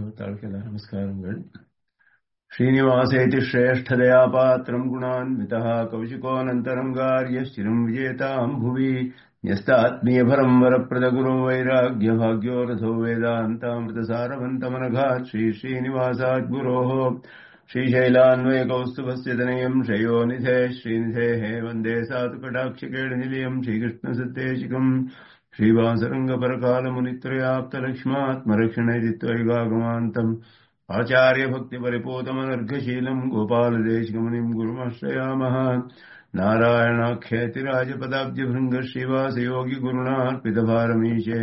தாழ்க்கையில் நமஸ்காரங்கள் श्रीनिवासेति श्रेष्ठदया पात्रम् गुणान्वितः कौशिकोऽनन्तरङ्गार्यश्चिरम् विजेताम् भुवि न्यस्तात्मीयभरम् वरप्रदगुरो वैराग्यभाग्यो रथो वेदान्तामृतसारवन्तमनघात् श्रीश्रीनिवासात् गुरोः श्रीशैलान्वयकौस्तुभस्य तनयम् शयोनिधे श्रीनिधेः वन्दे सातु कटाक्षकेणनिलयम् श्रीकृष्णसत्तेशिकम् श्रीवासरङ्गपरकालमुनित्रयाप्तलक्ष्मात्मरक्षणेति त्वयिगागमान्तम् आचार्यभक्तिपरिपूतमनर्घशीलम् गोपालदेशिकमुनिम् गुरुमाश्रयामः नारायणाख्यतिराजपदाब्जभृङ्गश्रीवासयोगिगुरुणार्पितभारमीशे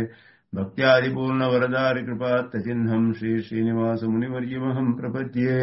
भक्त्यादिपूर्णवरदारिकृपात्तचिह्नम् श्रीश्रीनिवासमुनिवर्यमहम् प्रपद्ये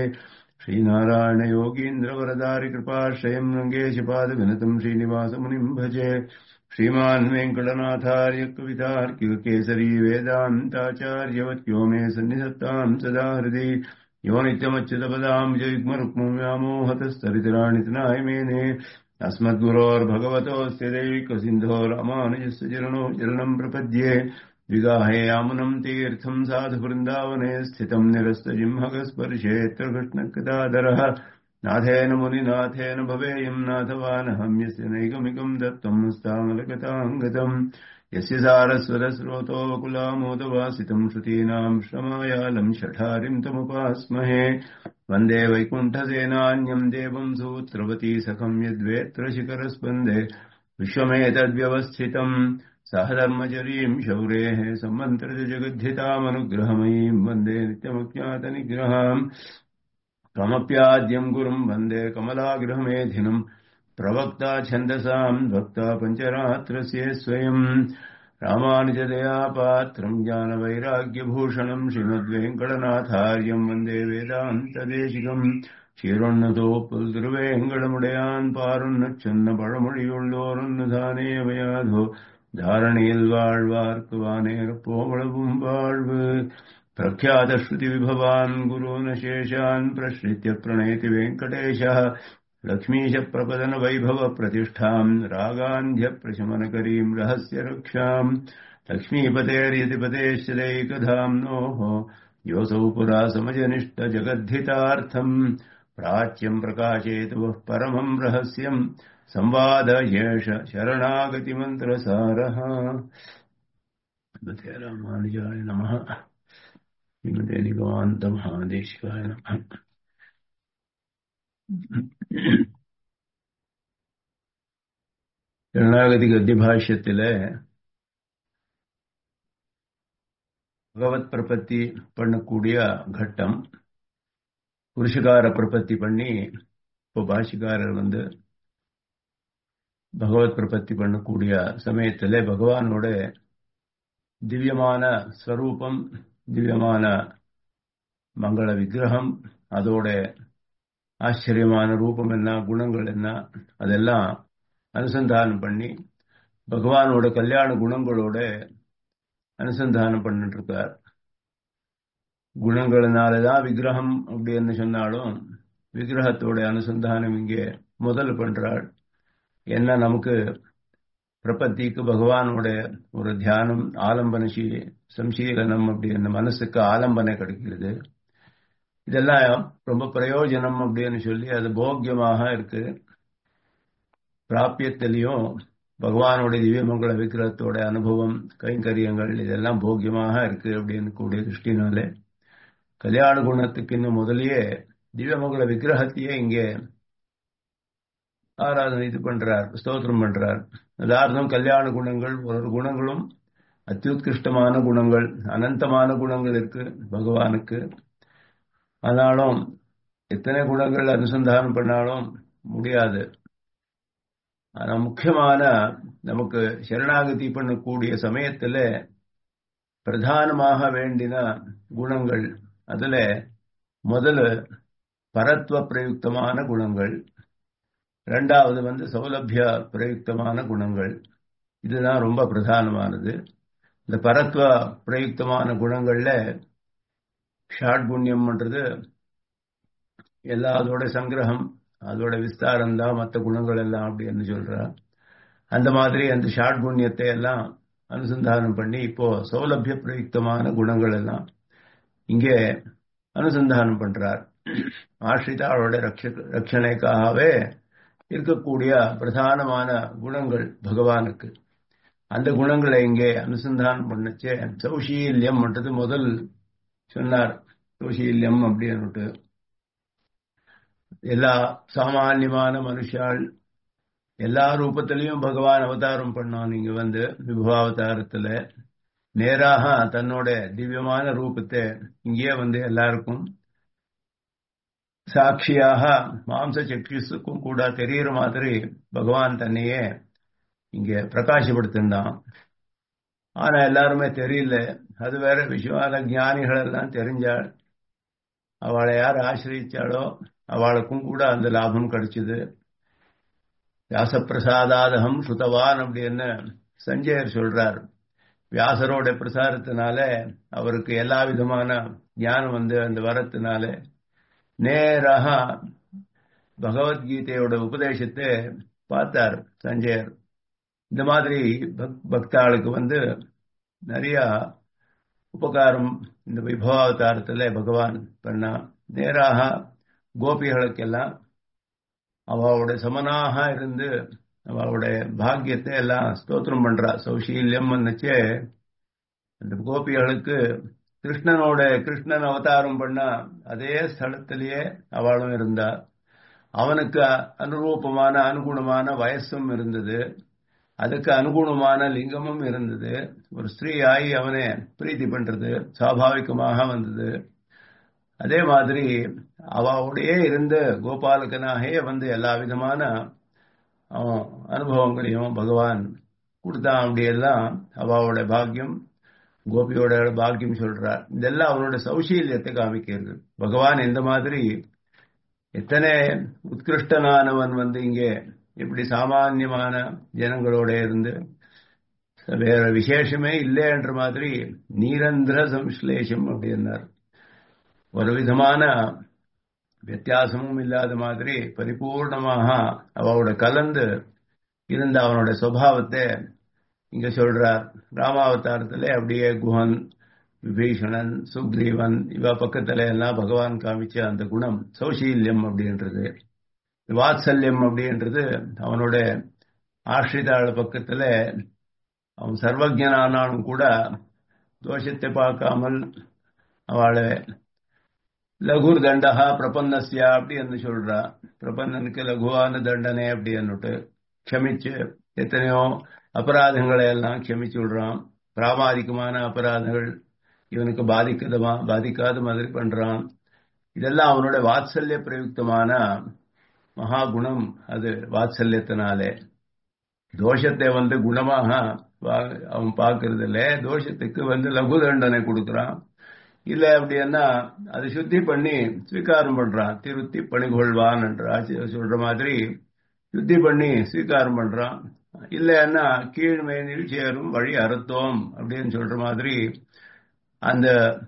श्रीनारायणयोगीन्द्रवरदारिकृपाश्रयम् रङ्गेशपादविनतम् श्रीनिवासमुनिम् भजे श्रीमान् वेङ्कटनाथार्य कवितार्किककेसरी वेदान्ताचार्यवत्यो मे सन्निधत्ताम् सदा हृदि यो नित्यमच्युतपदाम् जयुग्मरुक्मव्यामोहतस्तरितराणितनाय मेने अस्मद्गुरोर्भगवतोऽस्य दैकसिन्धो रामानुजस्य चरणो चरणम् प्रपद्ये विगाहे यामुनम् तीर्थम् साधुवृन्दावने स्थितम् निरस्तजिह्मगस्पर्शेऽत्र कृष्णकृतादरः नाथेन मुनिनाथेन भवेयम् नाथवानहम् यस्य नैगमिकम् दत्तम् हस्तामलकताङ्गतम् यस्य सारस्वरस्रोतोकुलामोदवासितम् श्रुतीनाम् श्रमायालम् शठारिम् तमुपास्महे वन्दे वैकुण्ठसेनान्यम् देवम् सूत्रवती सखम् यद्वेत्र शिखरस्पन्दे विश्वमेतद्व्यवस्थितम् सहधर्मचरीम् शौरेः सम्मन्त्रजगद्धितामनुग्रहमयीम् वन्दे नित्यमज्ञातनिग्रहाम् कमप्याद्यम् गुरुम् वन्दे कमलागृहमेधिनम् प्रवक्ता छन्दसाम् भक्ता पञ्चरात्रस्य स्वयम् रामानुजदयापात्रम् ज्ञानवैराग्यभूषणम् श्रीमद्वेङ्कटनाथार्यम् वन्दे वेदान्तदेशिकम् சீரொன்னதோப்புல் திருவேங்கடமுடையான் பாருண்ணச் சொன்ன பழமொழியுள்ளோருன்னதானே அவையாதோ தாரணியில் வாழ்வார்க்கு வானேர் போவளவும் வாழ்வு प्रख्यातश्रुतिविभवान् गुरून् शेषान् प्रश्रित्य प्रणयति वेङ्कटेशः लक्ष्मीशप्रपदनवैभवप्रतिष्ठाम् रागान्ध्यप्रशमनकरीम् रहस्य रक्षाम् लक्ष्मीपतेर्यतिपतेश्चदैकधाम्नोः योऽसौ पुरा समजनिष्ठजगद्धितार्थम् प्राच्यम् प्रकाशेतु वः परमम् रहस्यम् संवाद येष शरणागतिमन्त्रसारः रामानुजाय नमः श्रीमते निगमान्तमहादेशिकाय नमः கருணாகதி கத்திய பாஷ்யத்தில் பகவத் பிரபத்தி பண்ணக்கூடிய கட்டம் புருஷகார பிரபத்தி பண்ணி இப்போ பாஷிக்காரர் வந்து பகவத் பிரபத்தி பண்ணக்கூடிய சமயத்தில் பகவானோட திவ்யமான ஸ்வரூபம் திவ்யமான மங்கள விக்கிரகம் அதோட ஆச்சரியமான ரூபம் என்ன குணங்கள் என்ன அதெல்லாம் அனுசந்தானம் பண்ணி பகவானோட கல்யாண குணங்களோட அனுசந்தானம் பண்ணிட்டு இருக்கார் குணங்களினாலதான் விக்கிரகம் அப்படின்னு சொன்னாலும் விக்கிரகத்தோட அனுசந்தானம் இங்கே முதல் பண்றாள் என்ன நமக்கு பிரபத்திக்கு பகவானோட ஒரு தியானம் ஆலம்பன சம்சீலனம் அப்படி அந்த மனசுக்கு ஆலம்பனை கிடைக்கிறது இதெல்லாம் ரொம்ப பிரயோஜனம் அப்படின்னு சொல்லி அது போக்கியமாக இருக்கு பிராப்பியத்திலையும் பகவானோட திவ்யமங்கள விக்கிரகத்தோட அனுபவம் கைங்கரியங்கள் இதெல்லாம் போக்கியமாக இருக்கு அப்படின்னு கூடிய திருஷ்டினாலே கல்யாண குணத்துக்கு இன்னும் முதலியே திவ்யமங்கள விக்கிரகத்தையே இங்கே ஆராதனை இது பண்றார் ஸ்தோத்திரம் பண்றார் அதார்த்தம் கல்யாண குணங்கள் ஒரு குணங்களும் அத்தியுத்கிருஷ்டமான குணங்கள் அனந்தமான குணங்கள் இருக்கு பகவானுக்கு ஆனாலும் எத்தனை குணங்கள் அனுசந்தானம் பண்ணாலும் முடியாது ஆனா முக்கியமான நமக்கு சரணாகதி பண்ணக்கூடிய சமயத்துல பிரதானமாக வேண்டின குணங்கள் அதுல முதல்ல பரத்வ பிரயுக்தமான குணங்கள் ரெண்டாவது வந்து சௌலபிய பிரயுக்தமான குணங்கள் இதுதான் ரொம்ப பிரதானமானது இந்த பரத்வ பிரயுக்தமான குணங்கள்ல ஷாட்புண்ணியம்ன்றது எல்லா அதோட சங்கிரகம் அதோட விஸ்தாரம் தான் மற்ற குணங்கள் எல்லாம் அப்படின்னு சொல்றா அந்த மாதிரி அந்த ஷாட்புண்ணியத்தை எல்லாம் அனுசந்தானம் பண்ணி இப்போ சௌலபிய பிரயுக்தமான குணங்கள் எல்லாம் இங்கே அனுசந்தானம் பண்றார் ஆஷ்ரிதாளோட ரட்ச ரட்சணைக்காகவே இருக்கக்கூடிய பிரதானமான குணங்கள் பகவானுக்கு அந்த குணங்களை இங்கே அனுசந்தானம் பண்ணச்சே சௌஷீல்யம் என்றது முதல் சொன்னார் சௌஷீல்யம் அப்படின்னுட்டு எல்லா சாமானியமான மனுஷால் எல்லா ரூபத்திலையும் பகவான் அவதாரம் பண்ணான் இங்க வந்து விபவாவதாரத்துல நேராக தன்னோட திவ்யமான ரூபத்தை இங்கேயே வந்து எல்லாருக்கும் சாட்சியாக மாம்ச சக்ஷுக்கும் கூட தெரிகிற மாதிரி பகவான் தன்னையே இங்க பிரகாசப்படுத்தினான் ஆனா எல்லாருமே தெரியல அது வேற விஷயமான ஞானிகள் எல்லாம் தெரிஞ்சாள் அவளை யார் ஆசிரியிச்சாளோ அவளுக்கும் கூட அந்த லாபம் கிடைச்சது வியாசப்பிரசாதாதகம் சுதவான் அப்படின்னு சஞ்சயர் சொல்றார் வியாசரோட பிரசாரத்தினால அவருக்கு எல்லா விதமான ஞானம் வந்து அந்த வரத்தினால நேராக பகவத்கீதையோட உபதேசத்தை பார்த்தார் சஞ்சயர் இந்த மாதிரி பக்தாளுக்கு வந்து நிறைய உபகாரம் இந்த விபவாவதாரத்துல பகவான் பண்ணா நேராக கோபிகளுக்கெல்லாம் அவளோட சமனாக இருந்து அவளோட பாக்கியத்தை எல்லாம் ஸ்தோத்திரம் பண்றா சௌஷீல்யம் நினைச்சே அந்த கோபிகளுக்கு கிருஷ்ணனோட கிருஷ்ணன் அவதாரம் பண்ணா அதே ஸ்தலத்திலேயே அவளும் இருந்தா அவனுக்கு அனுரூபமான அனுகுணமான வயசும் இருந்தது அதுக்கு அனுகுணமான லிங்கமும் இருந்தது ஒரு ஸ்திரீ ஆகி அவனை பிரீத்தி பண்றது சுவாபாவிகமாக வந்தது அதே மாதிரி அவளுடைய இருந்த கோபாலகனாகவே வந்து எல்லா விதமான அனுபவங்களையும் பகவான் கொடுத்தான் அப்படியெல்லாம் அவளோட பாக்கியம் கோபியோட பாக்கியம் சொல்றார் இதெல்லாம் அவனோட சௌசீல்யத்தை காமிக்கிறது பகவான் இந்த மாதிரி எத்தனை உத்கிருஷ்டனானவன் வந்து இங்கே இப்படி சாமானியமான ஜனங்களோட இருந்து வேற விசேஷமே இல்லைன்ற மாதிரி நீரந்திர சம்ஸ்லேஷம் அப்படின்னார் ஒரு விதமான வித்தியாசமும் இல்லாத மாதிரி பரிபூர்ணமாக அவளோட கலந்து இருந்த அவனோட சுவாவத்தை இங்க சொல்றார் ராமாவதாரத்துல அப்படியே குஹன் விபீஷணன் சுக்ரீவன் இவ பக்கத்துல எல்லாம் பகவான் காமிச்ச அந்த குணம் சௌசீல்யம் அப்படின்றது வாத்சல்யம் அப்படின்றது அவனோட ஆශ්ரிதாள பக்கத்துல அவன் சர்வஜனானாலும் கூட தோஷத்தை பார்க்காமல் அவளை லகுர் தண்டகா பிரபன்னஸ்யா அப்படின்னு சொல்றா பிரபன்னனுக்கு லகுவான தண்டனை அப்படின்னுட்டு க்ஷமிச்சு எத்தனையோ அபராதங்களை எல்லாம் க்ஷமிச்சு விடுறான் பிராமாதிகமான அபராதங்கள் இவனுக்கு பாதிக்கதமா பாதிக்காத மாதிரி பண்றான் இதெல்லாம் அவனோட வாத்சல்ய பிரயுக்தமான மகா குணம் அது வாத்சல்யத்தினாலே தோஷத்தை வந்து குணமாக அவன் பார்க்கறது இல்லை தோஷத்துக்கு வந்து லகு தண்டனை கொடுக்குறான் இல்லை அப்படின்னா அதை சுத்தி பண்ணி ஸ்வீகாரம் பண்றான் திருத்தி பணிகொள்வான் என்ற ஆசிரியர் சொல்ற மாதிரி சுத்தி பண்ணி ஸ்வீகாரம் பண்றான் இல்லைன்னா கீழ்மை சேரும் வழி அறுத்தோம் அப்படின்னு சொல்ற மாதிரி அந்த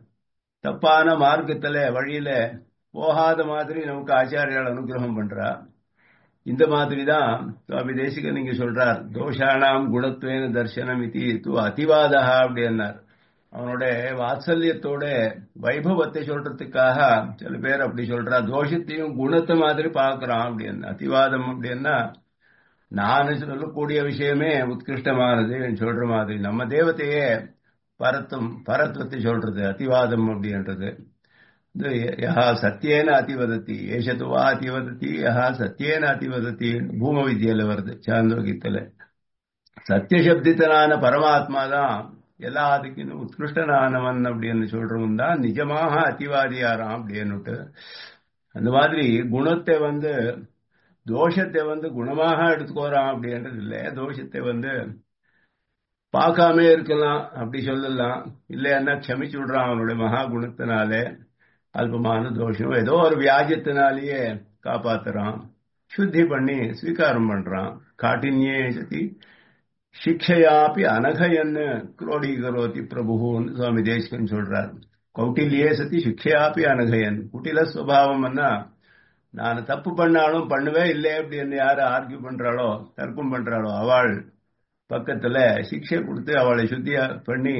தப்பான மார்க்கத்துல வழியில போகாத மாதிரி நமக்கு ஆச்சாரியால் அனுகிரகம் பண்றா இந்த மாதிரி தான் சுவாமி தேசிகன் நீங்க சொல்றார் தோஷானாம் குணத்துவேன தர்சனம் இது து அதிவாதா அப்படின்னார் அவனோட வாத்சல்யத்தோட வைபவத்தை சொல்றதுக்காக சில பேர் அப்படி சொல்றா தோஷத்தையும் குணத்தை மாதிரி பார்க்கறான் அப்படின்னு அதிவாதம் அப்படின்னா நான் சொல்லக்கூடிய விஷயமே உத்கிருஷ்டமானது சொல்ற மாதிரி நம்ம தேவத்தையே பரத்தும் பரத்துவத்தை சொல்றது அதிவாதம் அப்படின்றது யா சத்தியேன அதிவதத்தி ஏஷத்துவா அதிவதத்தி யா சத்தியேன அதிவதத்தி பூம வித்தியில வருது சாந்தோகித்துல சத்தியசப்தித்தனான பரமாத்மா தான் எல்லாத்துக்கும் உத்கிருஷ்டனானவன் அப்படின்னு சொல்றவன் தான் நிஜமாக அதிவாதியாராம் அப்படின்னுட்டு அந்த மாதிரி குணத்தை வந்து தோஷத்தை வந்து குணமாக எடுத்துக்கோறான் அப்படின்றது இல்லை தோஷத்தை வந்து பார்க்காம இருக்கலாம் அப்படி சொல்லலாம் இல்லைன்னா க்ஷமிச்சு விடுறான் அவனுடைய மகா குணத்தினாலே அல்பமான தோஷம் ஏதோ ஒரு வியாஜத்தினாலேயே காப்பாத்துறான் சுத்தி பண்ணி ஸ்வீகாரம் பண்றான் காட்டின்யே சதி சிக்ஷையாப்பி அனகயன்னு குரோடீகரோதி பிரபுன்னு சுவாமி தேசிகன் சொல்றார் கௌட்டில்யே சதி சிக்ஷையாப்பி அனகயன் குட்டில சுவாவம்னா நான் தப்பு பண்ணாலும் பண்ணுவே இல்லை அப்படின்னு யாரு ஆர்கியூ பண்றாளோ தர்க்கம் பண்றாளோ அவள் பக்கத்துல சிக்ஷை கொடுத்து அவளை சுத்தியா பண்ணி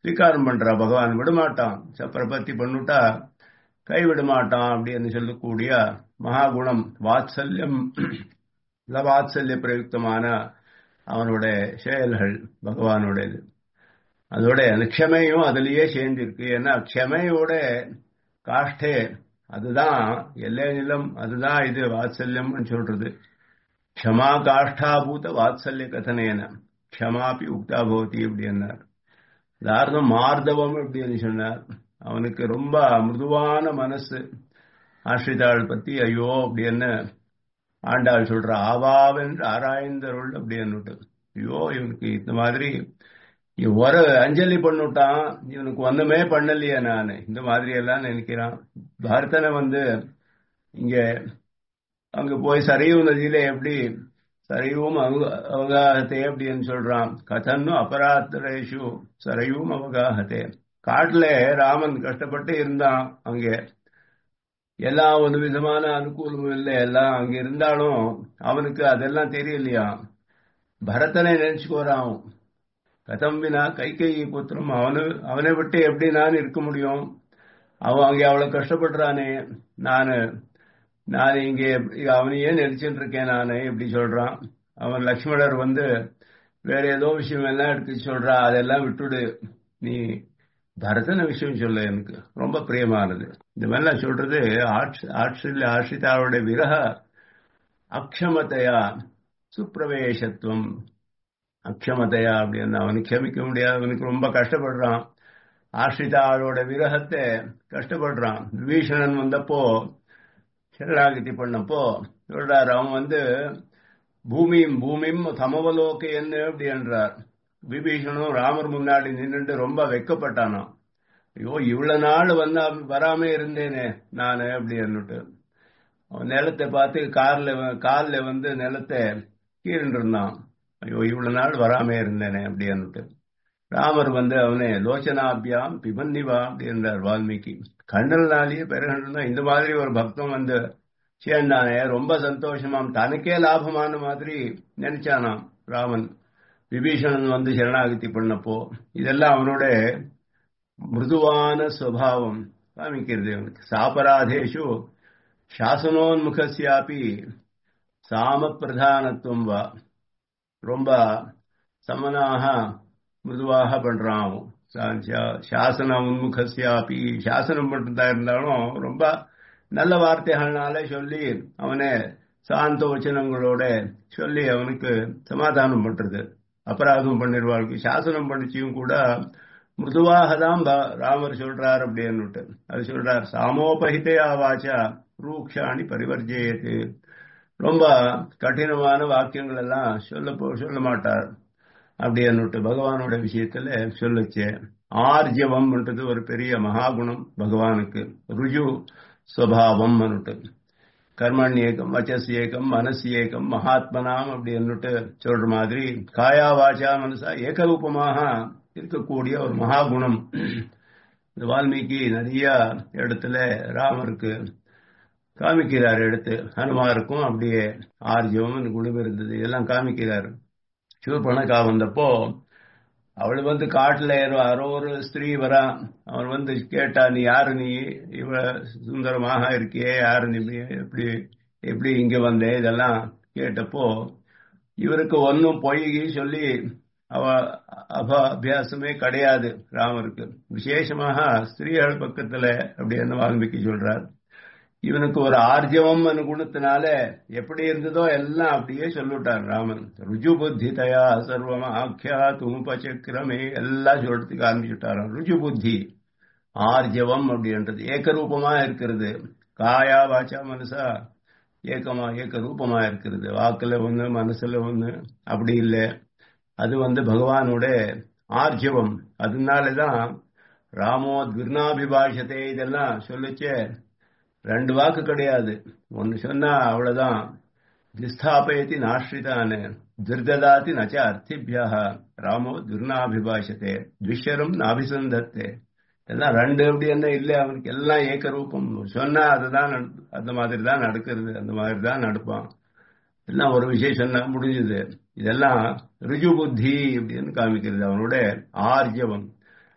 ஸ்வீகாரம் பண்றா பகவான் விடமாட்டான் பிரபத்தி பண்ணுட்டா கைவிட மாட்டான் அப்படின்னு சொல்லக்கூடிய மகாகுணம் வாத்சல்யம் வாத்சல்ய பிரயுக்தமான அவனுடைய செயல்கள் பகவானுடையது அதோட அந்த க்ஷமையும் அதுலயே சேர்ந்திருக்கு ஏன்னா க்ஷமையோட காஷ்டே அதுதான் எல்லை நிலம் அதுதான் இது வாத்சல்யம்னு சொல்றது க்ஷமா காஷ்டாபூத வாத்சல்ய கதனேன க்ஷமாப்பி உக்தா பவதி அப்படின்னார் தாரணம் மார்தவம் அப்படின்னு சொன்னார் அவனுக்கு ரொம்ப மிருதுவான மனசு ஆஸ்ரிதாள் பத்தி ஐயோ அப்படின்னு ஆண்டாள் சொல்ற ஆவாவென்று ஆராய்ந்தருள் அப்படின்னு ஐயோ இவனுக்கு இந்த மாதிரி ஒரு அஞ்சலி பண்ணுட்டான் இவனுக்கு ஒண்ணுமே பண்ணலையே நான் இந்த மாதிரி எல்லாம் நினைக்கிறான் பரதனை வந்து இங்க அங்க போய் சரையு நதியில எப்படி சரையும் அவகாகத்தே அப்படின்னு சொல்றான் கதன்னு அபராத்தரேஷு சரையும் அவகாகத்தே காட்டுல ராமன் கஷ்டப்பட்டு இருந்தான் அங்கே எல்லா ஒரு விதமான அனுகூலமும் இல்லை எல்லாம் அங்க இருந்தாலும் அவனுக்கு அதெல்லாம் தெரியலையா பரதனை நினைச்சுக்கோறான் கதம் வினா கைகை புத்திரம் அவனு அவனை விட்டு எப்படி நான் இருக்க முடியும் அவன் அங்கே அவ்வளவு கஷ்டப்படுறானே நானு நான் இங்கே அவனையே நினைச்சுட்டு இருக்கேன் நானு எப்படி சொல்றான் அவன் லக்ஷ்மணர் வந்து வேற ஏதோ விஷயம் எல்லாம் எடுத்து சொல்றா அதெல்லாம் விட்டுடு நீ பரதன விஷயம் சொல்ல எனக்கு ரொம்ப பிரியமானது இந்த மாதிரிலாம் சொல்றது ஆட்சியில் ஆட்சிதாவுடைய விரக அக்ஷமத்தையா சுப்பிரவேசத்துவம் அக்ஷமத்தையா அப்படின்னு அவனுக்கு க்ஷமிக்க முடியாது அவனுக்கு ரொம்ப கஷ்டப்படுறான் ஆஸ்ரிதாவோட விரகத்தை கஷ்டப்படுறான் விபீஷணன் வந்தப்போ சரணாகதி பண்ணப்போ சொல்றார் அவன் வந்து பூமியும் பூமியும் சமவலோக்கையன்னு அப்படி என்றார் விபீஷணும் ராமர் முன்னாடி நின்றுட்டு ரொம்ப வெக்கப்பட்டானாம் ஐயோ இவ்வளவு நாள் வந்து வராம இருந்தேனே நானு அப்படின்னுட்டு அவன் நிலத்தை பார்த்து கார்ல காலில் வந்து நிலத்தை கீழ்ந்து இருந்தான் ஐயோ இவ்வளவு நாள் வராம இருந்தேனே அப்படின்னுட்டு ராமர் வந்து அவனே லோச்சனாபியாம் பிபன்னிவா அப்படின்றார் வால்மீகி கண்ணல்னாலேயே பெருகண்டா இந்த மாதிரி ஒரு பக்தம் வந்து சேர்ந்தானே ரொம்ப சந்தோஷமாம் தனக்கே லாபமான மாதிரி நினைச்சானாம் ராமன் விபீஷணன் வந்து சரணாகதி பண்ணப்போ இதெல்லாம் அவனோட மிருதுவான சுவாவம் காமிக்கிறது அவனுக்கு சாபராதேஷு சாசனோன்முகசியாப்பி சாம பிரதானத்துவம் வா ரொம்ப சமனாக மிருதுவாக பண்றான் சாசன உன்முகசியாப்பி சாசனம் பண்றதா இருந்தாலும் ரொம்ப நல்ல வார்த்தைகள்னால சொல்லி அவனை சாந்த வச்சனங்களோட சொல்லி அவனுக்கு சமாதானம் பண்றது அபராதம் பண்ணிடுவாளுக்கு சாசனம் பண்ணிச்சியும் கூட மிருதுவாக தான் ராமர் சொல்றார் அப்படின்னுட்டு அது சொல்றார் சாமோபகிதையா வாச்சா ரூக்ஷாணி பரிவர்ஜயத்து ரொம்ப கடினமான வாக்கியங்கள் எல்லாம் சொல்ல சொல்ல மாட்டார் அப்படின்னுட்டு பகவானோட விஷயத்துல சொல்லுச்சு ஆர்ஜவம்ன்றது ஒரு பெரிய மகாகுணம் பகவானுக்கு ருஜு சுவாவம் கர்மண் ஏகம் வச்சஸ் ஏகம் மனசு ஏகம் மகாத்மனாம் அப்படின்னுட்டு சொல்ற மாதிரி காயா வாச்சா மனசா ஏகரூபமாக இருக்கக்கூடிய ஒரு மகாகுணம் வால்மீகி நிறைய இடத்துல ராமருக்கு காமிக்கிறார் எடுத்து ஹனுமாருக்கும் அப்படியே ஆர்ஜவம் குணம் இருந்தது இதெல்லாம் காமிக்கிறார் சிவபணக்கா வந்தப்போ அவள் வந்து காட்டுல யாரோ ஒரு ஸ்திரீ வரா அவன் வந்து கேட்டா நீ யாரு நீ இவ சுந்தரமாக இருக்கியே யாரு நீ எப்படி எப்படி இங்க வந்தே இதெல்லாம் கேட்டப்போ இவருக்கு ஒன்னும் பொய் சொல்லி அவ அப அபியாசமே கிடையாது ராமருக்கு விசேஷமாக ஸ்திரீகள் பக்கத்துல அப்படின்னு வால்மீகி சொல்றார் இவனுக்கு ஒரு ஆர்ஜவம் குணத்தினால எப்படி இருந்ததோ எல்லாம் அப்படியே சொல்லிவிட்டார் ராமன் ருஜு புத்தி தயா சர்வம் ஆக்கியா துமுபச்சக்கிரமே எல்லாம் சொல்றதுக்கு ஆரம்பிச்சுட்டாராம் ருஜு புத்தி ஆர்ஜவம் அப்படின்றது ஏக்கரூபமா இருக்கிறது காயா வாச்சா மனசா ஏக்கமா ஏக்க ரூபமா இருக்கிறது வாக்குல ஒண்ணு மனசுல ஒண்ணு அப்படி இல்லை அது வந்து பகவானோட ஆர்ஜவம் அதனாலதான் ராமோ துர்ணாபிபாஷத்தை இதெல்லாம் சொல்லிச்சே ரெண்டு வாக்கு கிடையாது ஒன்னு சொன்னா அவ்வளவுதான் திஸ்தாபயத்தி நாஸ்ரிதான துர்ததாதி நச்ச அர்த்திபியா ராமோ துர்ணாபிபாஷத்தே துஷரம் நாபிசந்தத்தே எல்லாம் ரெண்டு அப்படி என்ன இல்லை அவனுக்கு எல்லாம் ஏக்க ரூபம் சொன்னா அதுதான் அந்த மாதிரி தான் நடக்கிறது அந்த மாதிரி தான் நடப்பான் எல்லாம் ஒரு விஷயம் சொன்னா முடிஞ்சது இதெல்லாம் ருஜு புத்தி அப்படின்னு காமிக்கிறது அவனோட ஆர்ஜவம்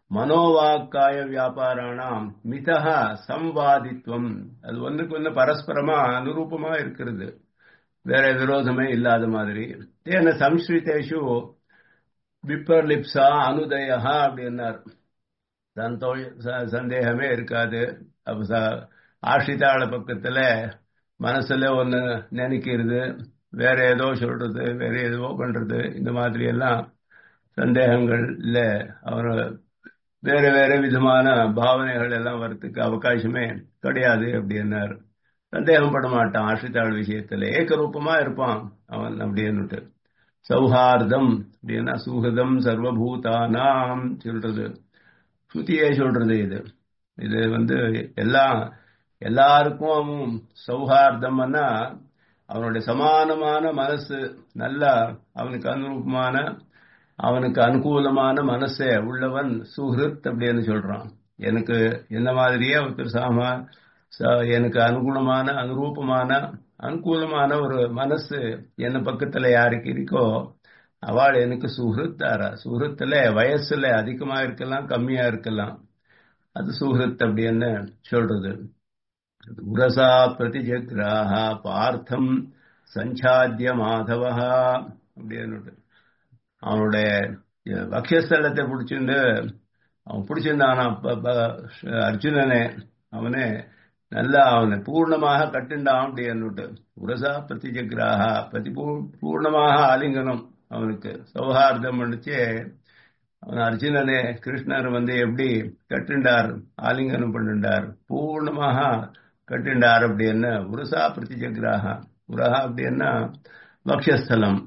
மனோவாக்காய வியாபாராணாம் மிதா சம்வாதித்வம் அது ஒன்றுக்கு ஒன்று பரஸ்பரமா அனுரூபமா இருக்கிறது வேற விரோதமே இல்லாத மாதிரி தேன சம்ஸ்கிருதேஷு விப்பர்லிப்சா அனுதயா அப்படின்னார் சந்தோ சந்தேகமே இருக்காது அப்ப ஆஷிதாள பக்கத்துல மனசுல ஒன்னு நினைக்கிறது வேற ஏதோ சொல்றது வேற ஏதோ பண்றது இந்த மாதிரி எல்லாம் சந்தேகங்கள் இல்ல அவர் வேற வேற விதமான பாவனைகள் எல்லாம் வரத்துக்கு அவகாசமே கிடையாது அப்படின்னார் சந்தேகம் பட மாட்டான் ஆஷிதாள் விஷயத்துல ஏகரூபமா இருப்பான் அவன் அப்படின்னுட்டு சௌஹார்தம் அப்படின்னா சுகதம் சர்வபூதானாம் சொல்றது ஸ்ருதியே சொல்றது இது இது வந்து எல்லாம் எல்லாருக்கும் சௌஹார்தம்னா அவனுடைய சமானமான மனசு நல்ல அவனுக்கு அனுரூபமான அவனுக்கு அனுகூலமான மனசே உள்ளவன் சுஹிருத் அப்படின்னு சொல்றான் எனக்கு என்ன மாதிரியே ஒருத்தர் சாமா எனக்கு அனுகூலமான அனுரூபமான அனுகூலமான ஒரு மனசு என்ன பக்கத்துல யாருக்கு இருக்கோ அவள் எனக்கு சுஹிருத்தாரா சுஹிருத்துல வயசுல அதிகமா இருக்கலாம் கம்மியா இருக்கலாம் அது சுஹிருத் அப்படின்னு சொல்றது உரசா பிரதிஜக்ராக பார்த்தம் சஞ்சாத்திய மாதவா அப்படின்னு அவனுடைய வக்ஷஸ்தலத்தை பிடிச்சிருந்து அவன் பிடிச்சிருந்தான் அர்ஜுனனே அவனே நல்லா அவனை பூர்ணமாக கட்டுண்டான் அப்படின்னுட்டு உரசா பிரதிஜக்ராக பிரதி பூர்ணமாக ஆலிங்கனம் அவனுக்கு சௌஹார்தம் பண்ணிச்சே அவன் அர்ஜுனனே கிருஷ்ணர் வந்து எப்படி கட்டுண்டார் ஆலிங்கனம் பண்ணிண்டார் பூர்ணமாக கட்டுண்டார் அப்படின்னு உருசா பிரதிஜக்ராக உரஹா அப்படின்னா பக்ஷஸ்தலம்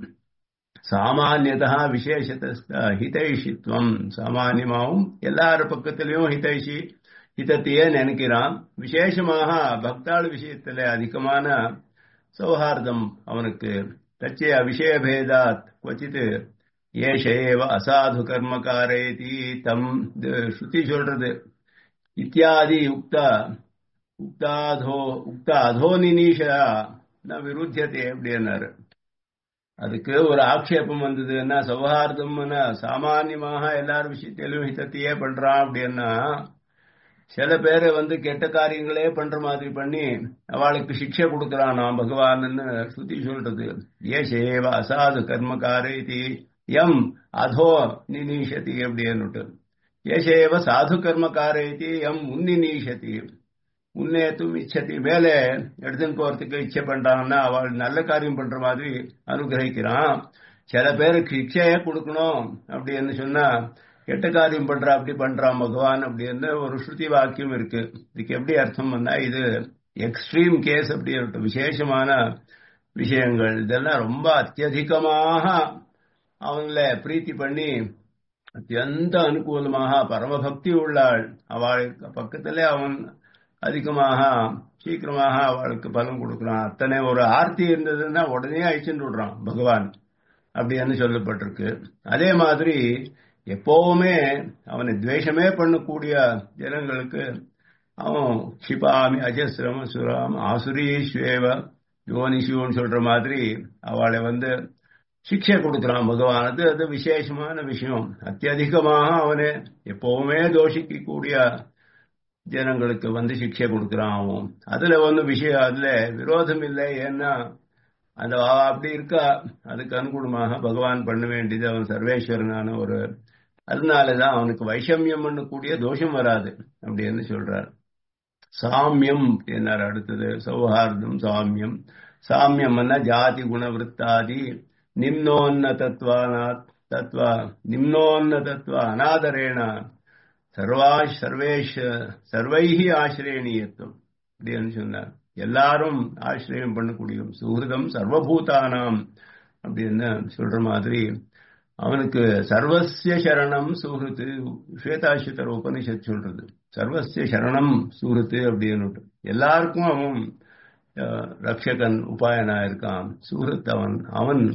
சாமானியதா விசேஷத ஹிதைஷித்வம் சாமானியமாகவும் எல்லார பக்கத்திலையும் ஹிதைஷி ஹிதத்தையே நினைக்கிறான் விசேஷமாக பக்தாள் விஷயத்துல அதிகமான சௌஹார்தம் அவனுக்கு தச்சய விஷயபேதாத் கொச்சித் ஏஷேவ அசாது கர்மகாரேதி தம் ஸ்ருதி சொல்றது இத்தியாதி உக்த உக்தாதோ உக்த அதோ நினீஷா ந விருத்தியதே அப்படின்னாரு அதுக்கு ஒரு ஆக்ஷேபம் வந்ததுன்னா சௌஹார்தம்னா சாமான்யமாக எல்லார் விஷயத்திலும் ஹிதத்தையே பண்றான் அப்படின்னா சில பேரை வந்து கெட்ட காரியங்களே பண்ற மாதிரி பண்ணி அவளுக்கு சிக்ஷை கொடுக்கறான் நான் பகவான்னு ஸ்ருதி சொல்றது ஏஷேவ அசாது கர்மகாரே எம் அதோ நினீஷதி அப்படின்னுட்டு ஏஷேவ சாது கர்மகாரே எம் உன்னினீஷதி முன்னேத்தும் இச்சதி மேலே எடுத்துன்னு போறதுக்கு இச்சை பண்றாங்கன்னா அவள் நல்ல காரியம் பண்ற மாதிரி அனுகிரகிக்கிறான் சில பேருக்கு இச்சையே கொடுக்கணும் அப்படின்னு சொன்னா கெட்ட காரியம் பண்ற அப்படி பண்றான் பகவான் அப்படின்னு ஒரு ஸ்ருதி வாக்கியம் இருக்கு இதுக்கு எப்படி அர்த்தம் பண்ணா இது எக்ஸ்ட்ரீம் கேஸ் அப்படி விசேஷமான விஷயங்கள் இதெல்லாம் ரொம்ப அத்தியதிகமாக அவங்கள பிரீத்தி பண்ணி அத்தியந்த அனுகூலமாக பரமபக்தி உள்ளாள் அவள் பக்கத்திலே அவன் அதிகமாக சீக்கிரமாக அவளுக்கு பலம் கொடுக்குறான் அத்தனை ஒரு ஆர்த்தி இருந்ததுன்னா உடனே அழிச்சுட்டு விடுறான் பகவான் அப்படின்னு சொல்லப்பட்டிருக்கு அதே மாதிரி எப்பவுமே அவனை துவேஷமே பண்ணக்கூடிய ஜனங்களுக்கு அவன் க்ஷிபாமி அஜஸ்ரம் சுராம் ஆசுரீஸ்வேவ யோனிஷுன்னு சொல்ற மாதிரி அவளை வந்து சிக்ஷை கொடுக்கிறான் பகவான் அது அது விசேஷமான விஷயம் அத்தியதிகமாக அவனை எப்பவுமே தோஷிக்கக்கூடிய ஜனங்களுக்கு வந்து சிக்ஷை கொடுக்கிறான் அவன் அதுல ஒன்று விஷயம் அதுல விரோதம் இல்லை ஏன்னா அந்த அப்படி இருக்கா அதுக்கு அனுகூலமாக பகவான் பண்ண வேண்டியது அவன் சர்வேஸ்வரனான ஒரு அதனாலதான் அவனுக்கு வைஷமியம் பண்ணக்கூடிய தோஷம் வராது அப்படின்னு சொல்றார் சாமியம் என்னார் அடுத்தது சௌஹார்தம் சாமியம் சாமியம்னா ஜாதி குணவருத்தாதி நிம்னோன்னதத்வானா தத்வ நிம்னோன்னதத்வ அநாதரேண சர்வா சர்வேஷ சர்வைஹி ஆசிரியனீயத்துவம் அப்படின்னு சொன்னார் எல்லாரும் ஆசிரியம் பண்ணக்கூடிய சுகிருதம் சர்வபூதானாம் அப்படின்னு சொல்ற மாதிரி அவனுக்கு சர்வசிய சரணம் சுகிருத்து ஸ்வேதாசித்தர் உபனிஷத் சொல்றது சர்வசிய சரணம் சுகிருத்து அப்படின்னு எல்லாருக்கும் அவன் ரக்ஷகன் உபாயனா இருக்கான் சுகிருத் அவன் அவன்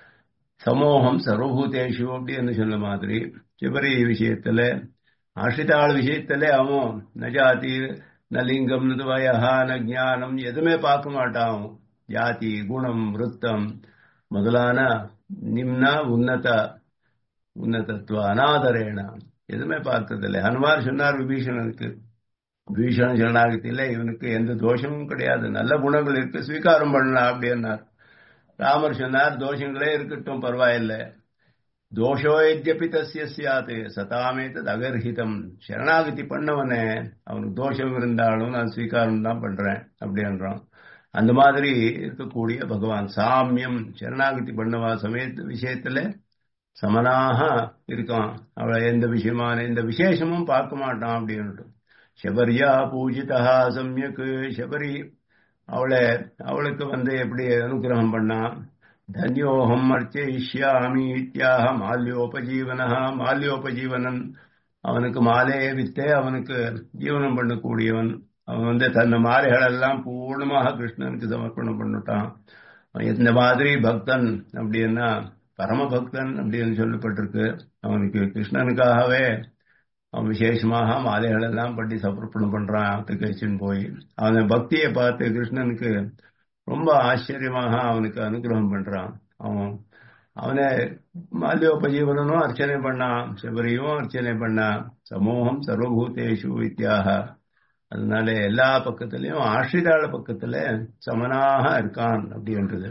சமூகம் சர்வபூதேஷு அப்படின்னு சொன்ன மாதிரி சிவரி விஷயத்துல ஆசிரிதாள் விஷயத்துல அவன் ந ஜாதி ந லிங்கம் ந வயஹா ந ஜானம் எதுவுமே பார்க்க மாட்டான் ஜாதி குணம் விருத்தம் முதலான நிம்ன உன்னத உன்னதத்துவ அநாதரேன எதுவுமே பார்த்ததில்லை ஹனுமார் சொன்னார் விபீஷணனுக்கு விபீஷண சரணாகத்தில இவனுக்கு எந்த தோஷமும் கிடையாது நல்ல குணங்கள் இருக்கு ஸ்வீகாரம் பண்ணலாம் அப்படின்னார் ராமர் சொன்னார் தோஷங்களே இருக்கட்டும் பரவாயில்லை தோஷோ எத்யபி தசிய சியாது சதாமேத்தது அகர்ஹிதம் சரணாகதி பண்ணவனே அவனுக்கு தோஷம் இருந்தாலும் நான் ஸ்வீகாரம் தான் பண்றேன் அப்படின்றான் அந்த மாதிரி இருக்கக்கூடிய பகவான் சாமியம் சரணாகதி பண்ணவா சமயத்து விஷயத்துல சமனாக இருக்கான் அவளை எந்த விஷயமான எந்த விசேஷமும் பார்க்க மாட்டான் அப்படின்ட்டு ಶಬರಿಯ பூஜிதா சமயக்கு ಶಬரி அவளை அவளுக்கு வந்து எப்படி அனுகிரகம் பண்ணா தன்யோகம் அர்ச்சயிஷ்யாமி இத்தியாக மால்யோபஜீவனா மால்யோபஜீவனன் அவனுக்கு மாலையை வித்தே அவனுக்கு ஜீவனம் பண்ணக்கூடியவன் அவன் வந்து தன்னை மாலைகளெல்லாம் பூர்ணமாக கிருஷ்ணனுக்கு சமர்ப்பணம் பண்ணிட்டான் இந்த மாதிரி பக்தன் அப்படின்னா பரமபக்தன் அப்படின்னு சொல்லப்பட்டிருக்கு அவனுக்கு கிருஷ்ணனுக்காகவே அவன் விசேஷமாக மாலைகள் எல்லாம் பண்ணி சமர்ப்பணம் பண்றான் திருக்கச்சின்னு போய் அவன் பக்தியை பார்த்து கிருஷ்ணனுக்கு ரொம்ப ஆச்சரியமாக அவனுக்கு அனுகிரகம் பண்றான் அவன் அவனை மால்யோபஜீவனனும் அர்ச்சனை பண்ணான் சிவரையும் அர்ச்சனை பண்ணான் சமூகம் சர்வபூதேஷு வித்தியாக அதனால எல்லா பக்கத்திலையும் ஆசிரியாள பக்கத்துல சமனாக இருக்கான் அப்படின்றது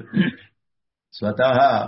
ஸ்வதா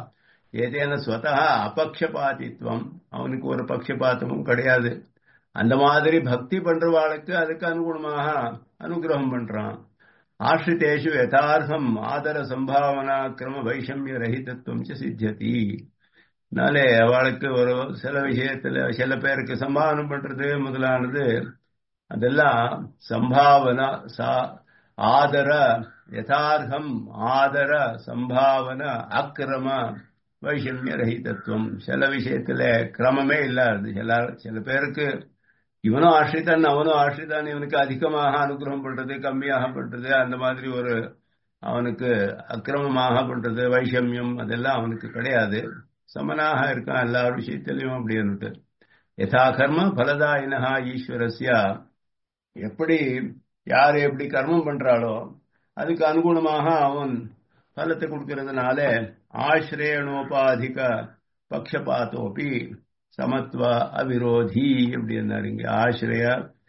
ஏதேன ஸ்வதா அபக்ஷபாதித்வம் அவனுக்கு ஒரு பக்ஷபாத்தமும் கிடையாது அந்த மாதிரி பக்தி பண்றவாளுக்கு அதுக்கு அனுகுணமாக அனுகிரகம் பண்றான் ஆசிரித்தேஷு யதார்த்தம் ஆதர சம்பாவனா கிரம வைஷமிய ரஹிதத்துவம் சித்தியதி நாளே அவளுக்கு ஒரு சில விஷயத்துல சில பேருக்கு சம்பாவனம் பண்றது முதலானது அதெல்லாம் சம்பாவனா சா ஆதர யதார்த்தம் ஆதர சம்பாவன அக்கிரம வைஷமிய ரஹிதத்துவம் சில விஷயத்துல கிரமமே இல்லாது சில சில பேருக்கு இவனும் ஆசிரிதான் அவனும் ஆசிரிதான் இவனுக்கு அதிகமாக அனுகிரகம் பண்றது கம்மியாக பண்றது அந்த மாதிரி ஒரு அவனுக்கு அக்கிரமமாக பண்றது வைஷமியம் அதெல்லாம் அவனுக்கு கிடையாது சமனாக இருக்கான் எல்லா விஷயத்திலையும் அப்படின்னு யதா கர்ம பலதாயினஹா ஈஸ்வரஸ்யா எப்படி யார் எப்படி கர்மம் பண்றாளோ அதுக்கு அனுகுணமாக அவன் பலத்தை கொடுக்கறதுனால ஆசிரியனோபாதிக பக்ஷபாத்தோப்பி சமத்துவ அவிரோதி அப்படின்னாரு இங்க ஆசிரிய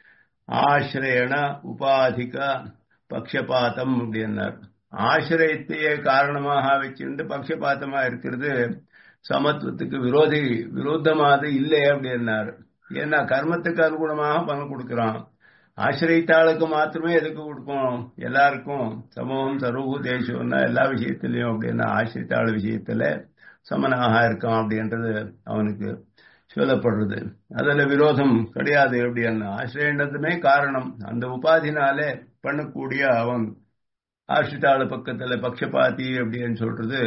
ஆசிரியன உபாதிக பக்ஷபாத்தம் அப்படின்னார் ஆசிரியத்தையே காரணமாக வச்சுட்டு பக்ஷபாத்தமா இருக்கிறது சமத்துவத்துக்கு விரோதி விரோதமானது இல்லை அப்படின்னாரு ஏன்னா கர்மத்துக்கு அனுகுணமாக பணம் கொடுக்கிறான் ஆசிரியத்தாளுக்கு மாத்திரமே எதுக்கு கொடுக்கணும் எல்லாருக்கும் சமூகம் சர்வபூதேஷம்னா எல்லா விஷயத்திலையும் அப்படின்னா ஆசிரியத்தாள் விஷயத்துல சமனாக இருக்கான் அப்படின்றது அவனுக்கு சொல்லப்படுறது அதுல விரோதம் கிடையாது அப்படின்னா ஆசிரியன்றதுமே காரணம் அந்த உபாதினாலே பண்ணக்கூடிய அவன் ஆசிரித்தாள பக்கத்துல பக்ஷபாதி அப்படின்னு சொல்றது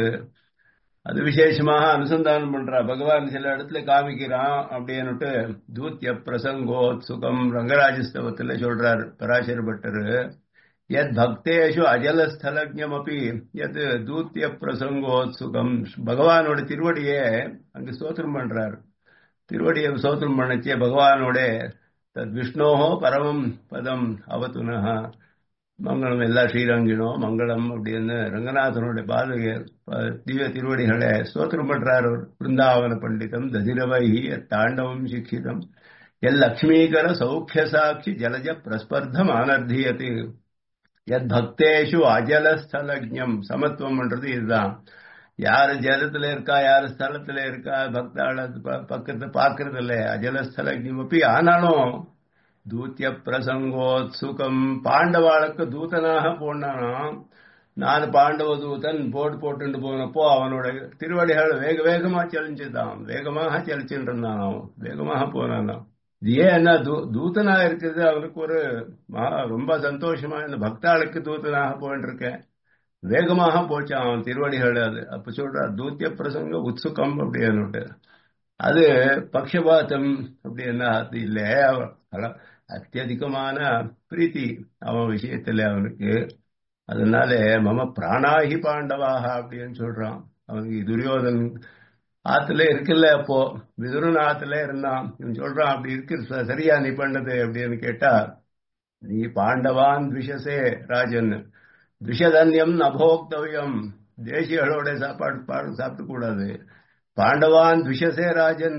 அது விசேஷமாக அனுசந்தானம் பண்றா பகவான் சில இடத்துல காமிக்கிறான் அப்படின்னுட்டு தூத்திய பிரசங்கோத் சுகம் ரங்கராஜஸ்தவத்துல சொல்றார் பராசர பட்டரு எத் பக்தேஷு அஜலஸ்தலஜம் அப்படி எத் தூத்திய பிரசங்கோத் சுகம் பகவானோட திருவடியே அங்கு ஸ்தோத்திரம் பண்றார் திருவடியை ஸ்தோத்திரம் பண்ணச்சே பகவானோட தத் விஷ்ணோஹோ பரமம் பதம் அவத்துனஹா மங்களம் எல்லா ஸ்ரீரங்கினோ மங்களம் அப்படின்னு ரங்கநாதனுடைய பாதக திவ்ய திருவடிகளை ஸ்தோத்திரம் பண்றார் பிருந்தாவன பண்டிதம் ததிரவைஹி தாண்டவம் சிக்ஷிதம் எல் லக்ஷ்மீகர சௌக்கிய சாட்சி ஜலஜ பிரஸ்பர்தம் அனர்த்தியது எத் பக்தேஷு அஜலஸ்தலஜம் சமத்துவம் பண்றது இதுதான் யாரு ஜலத்துல இருக்கா யாரு ஸ்தலத்துல இருக்கா பக்தாள பக்கத்தை பாக்குறது இல்ல அஜலஸ்தலஜம் அப்படி ஆனாலும் தூத்திய பிரசங்கோத்சுகம் பாண்டவாளுக்கு தூதனாக போனானாம் நான் பாண்டவ தூதன் போட்டு போட்டு போனப்போ அவனோட திருவடிகள் வேக வேகமா செலிஞ்சுதான் வேகமாக செலிச்சுட்டு இருந்தான் அவன் வேகமாக போனானாம் இது ஏன்னா தூதனா இருக்கிறது அவனுக்கு ஒரு ரொம்ப சந்தோஷமா இந்த பக்தாளுக்கு தூதனாக போயிட்டு இருக்கேன் வேகமாக போச்சான் அவன் திருவடிகள் அது அப்ப சொல்ற தூத்திய பிரசங்க உத்சுகம் அப்படின்னு அது பக்ஷபாத்தம் அப்படின்னா அது இல்லை அத்தியதிகமான பிரீத்தி அவன் விஷயத்துல அவனுக்கு அதனால மம பிராணாகி பாண்டவாக அப்படின்னு சொல்றான் அவனுக்கு துரியோதன் ஆத்துல இருக்குல்ல அப்போ விதுரன் ஆத்துல இருந்தான் இவன் சொல்றான் அப்படி இருக்கு சரியா நீ பண்ணது அப்படின்னு கேட்டா நீ பாண்டவான் விஷசே ராஜன் விஷதன்யம் நபோக்தவியம் தேசிகளோட சாப்பாடு பாடு சாப்பிட கூடாது பாண்டவான் விஷசே ராஜன்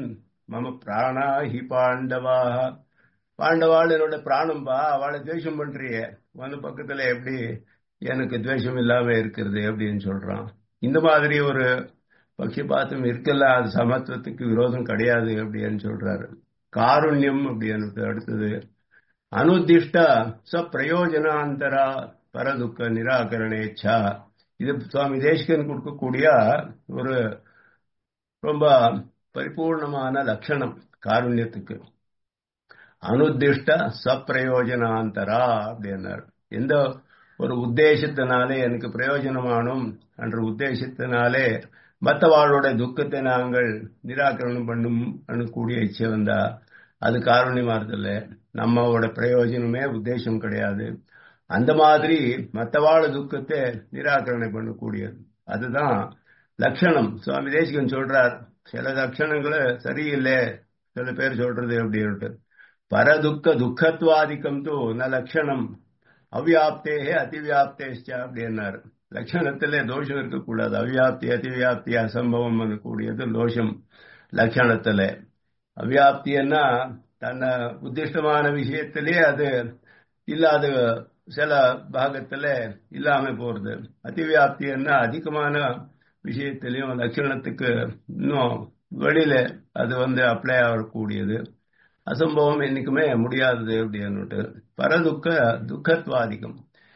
மம பிராணா ஹி பாண்டவா பாண்டவாள் என்னோட பிராணம்பா அவளை துவேஷம் பண்றியே வந்து பக்கத்துல எப்படி எனக்கு துவேஷம் இல்லாம இருக்கிறது அப்படின்னு சொல்றான் இந்த மாதிரி ஒரு பட்சிபாத்தம் இருக்கல அது சமத்துவத்துக்கு விரோதம் கிடையாது அப்படின்னு சொல்றாரு காருண்யம் அப்படின்னு அடுத்தது அனுதிஷ்ட ச பிரயோஜனாந்தரா பரதுக்க நிராகரணேச்சா இது சுவாமி தேசிகன் கொடுக்கக்கூடிய ஒரு ரொம்ப பரிபூர்ணமான லட்சணம் காருண்யத்துக்கு அனுதிஷ்ட சப்பிரயோஜனாந்தரா அப்படின்னார் எந்த ஒரு உத்தேசத்தினாலே எனக்கு பிரயோஜனமானும் என்ற உத்தேசத்தினாலே மற்றவாளோட துக்கத்தை நாங்கள் நிராகரணம் பண்ணும் பண்ணக்கூடிய இச்சை வந்தா அது காரணியமா இருந்தல நம்மளோட பிரயோஜனமே உத்தேசம் கிடையாது அந்த மாதிரி மற்றவாழ துக்கத்தை நிராகரணை பண்ணக்கூடியது அதுதான் லட்சணம் சுவாமி தேசிகன் சொல்றார் சில லட்சணங்களை சரியில்லை சில பேர் சொல்றது அப்படின்ட்டு பரதுக்க துக்கத்வாதிக்கம் தூ ந லட்சணம் அவ்வியாப்தேகே அதிவியாப்தேஷ்டா அப்படின்னாரு லட்சணத்திலே தோஷம் இருக்கக்கூடாது அவ்வியாப்தி அதிவியாப்தி அசம்பவம் பண்ணக்கூடியது தோஷம் லட்சணத்துல அவ்வியாப்தின்னா தன்னை உத்திஷ்டமான விஷயத்திலே அது இல்லாத சில பாகத்துல இல்லாம போறது அதிவியாப்தின்னா அதிகமான விஷயத்திலையும் லட்சணத்துக்கு இன்னும் வெளியில அது வந்து அப்ளை ஆகக்கூடியது அசம்பவம் என்னைக்குமே முடியாதது அப்படின்னுட்டு பரதுக்க துக்கத்வாதிகம்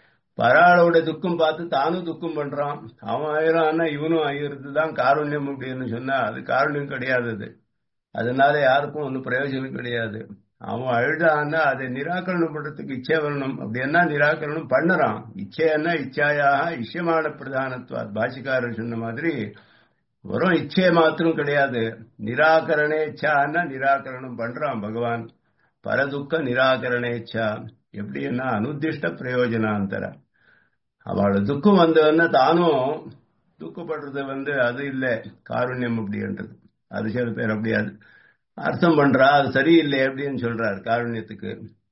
பராளோட துக்கம் பார்த்து தானும் துக்கம் பண்றான் அவன் ஆயிரான்னா இவனும் ஆயிரது தான் காருண்யம் அப்படின்னு சொன்னா அது காருண்யம் கிடையாது அது அதனால யாருக்கும் ஒன்றும் பிரயோஜனம் கிடையாது அவன் அழுதான்னா அதை நிராகரணம் பண்றதுக்கு இச்சை வரணும் அப்படின்னா நிராகரணம் பண்ணுறான் இச்சைன்னா இச்சாயாக இஷ்யமான பிரதானத்துவா பாஷிக்காரர் சொன்ன மாதிரி வெறும் இச்சை மாத்திரம் கிடையாது நிராகரணேச்சான்னா நிராகரணம் பண்றான் பகவான் பரதுக்க நிராகரணேச்சா எப்படின்னா அனுதிஷ்ட பிரயோஜனாந்தர அவளோட துக்கம் வந்ததுன்னா தானும் துக்கப்படுறது வந்து அது இல்லை காருண்யம் அப்படின்றது அது சில பேர் அப்படியாது அர்த்தம் பண்றா அது சரியில்லை அப்படின்னு சொல்றார் காருண்யத்துக்கு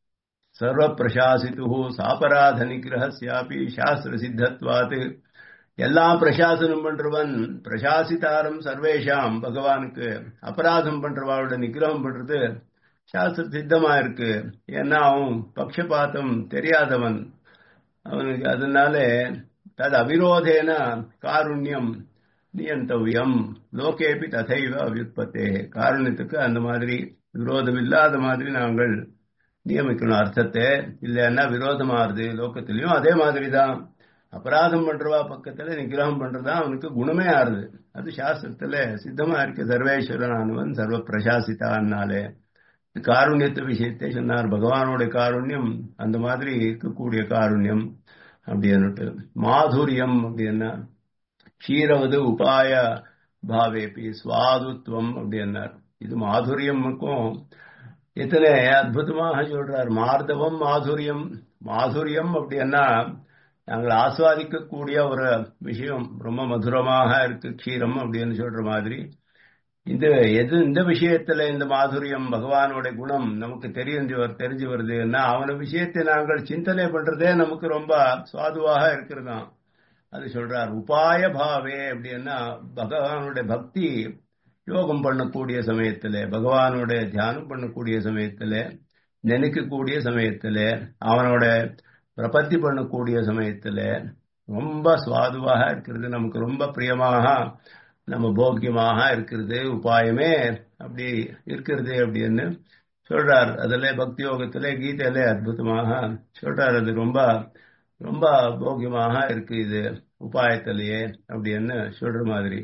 சர்வ பிரசாசித்து சாபராத நிகிரஹியாபி சாஸ்திர சித்தத்வாத்து எல்லாம் பிரசாசனம் பண்றவன் பிரசாசித்தாரம் சர்வேஷாம் பகவானுக்கு அபராதம் பண்றவாளோட நிகிரகம் பண்றது சாஸ்திர சித்தமா இருக்கு ஏன்னா அவன் பக்ஷபாத்தம் தெரியாதவன் அவனுக்கு அதனால தது அவிரோதேன காருண்யம் நியந்தவியம் லோகேபி ததைவ அவ்யுற்பத்தே காருண்யத்துக்கு அந்த மாதிரி விரோதம் இல்லாத மாதிரி நாங்கள் நியமிக்கணும் அர்த்தத்தை இல்லைன்னா விரோதமாறுது லோக்கத்திலையும் அதே மாதிரி தான் அபராதம் பண்றவா பக்கத்துல நிகிரகம் பண்றதா அவனுக்கு குணமே ஆறுது அது சாஸ்திரத்துல சித்தமா இருக்கு சர்வேஸ்வரனானவன் சர்வ பிரசாசித்தான்னாலே காருண்யத்து விஷயத்தை சொன்னார் பகவானோட காருண்யம் அந்த மாதிரி இருக்கக்கூடிய காருண்யம் அப்படின்னுட்டு மாதுரியம் அப்படின்னா க்ஷீரவது உபாய பாவேபி சுவாதுத்வம் அப்படின்னார் இது மாதுரியமுக்கும் எத்தனை அற்புதமாக சொல்றார் மார்தவம் மாதுரியம் மாதுரியம் அப்படின்னா நாங்கள் ஆஸ்வாதிக்கக்கூடிய ஒரு விஷயம் ரொம்ப மதுரமாக இருக்கு க்ஷீரம் அப்படின்னு சொல்ற மாதிரி இந்த எது இந்த விஷயத்துல இந்த மாதுரியம் பகவானோட குணம் நமக்கு தெரிஞ்சு தெரிஞ்சு வருதுன்னா அவன விஷயத்தை நாங்கள் சிந்தனை பண்றதே நமக்கு ரொம்ப சுவாதுவாக இருக்கிறதாம் அது சொல்றார் உபாய பாவே அப்படின்னா பகவானுடைய பக்தி யோகம் பண்ணக்கூடிய சமயத்துல பகவானோட தியானம் பண்ணக்கூடிய சமயத்துல நினைக்கக்கூடிய சமயத்துல அவனோட பிரபத்தி பண்ணக்கூடிய சமயத்துல ரொம்ப சுவாதுவாக இருக்கிறது நமக்கு ரொம்ப பிரியமாக நம்ம போக்கியமாக இருக்கிறது உபாயமே அப்படி இருக்கிறது அப்படின்னு சொல்றார் அதுல பக்தி யோகத்துல கீதையில அற்புதமாக சொல்றார் அது ரொம்ப ரொம்ப போக்கியமாக இருக்கு இது உபாயத்திலேயே அப்படின்னு சொல்ற மாதிரி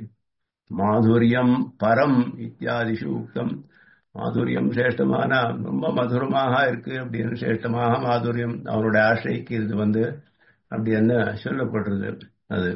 மாதுரியம் பரம் இத்தியாதிஷு உக்தம் மாதுரியம் சிரேஷ்டமான ரொம்ப மதுரமாக இருக்கு அப்படின்னு சிரேஷ்டமாக மாதுரியம் அவனோட ஆசைக்கு இது வந்து அப்படின்னு சொல்லப்படுறது அது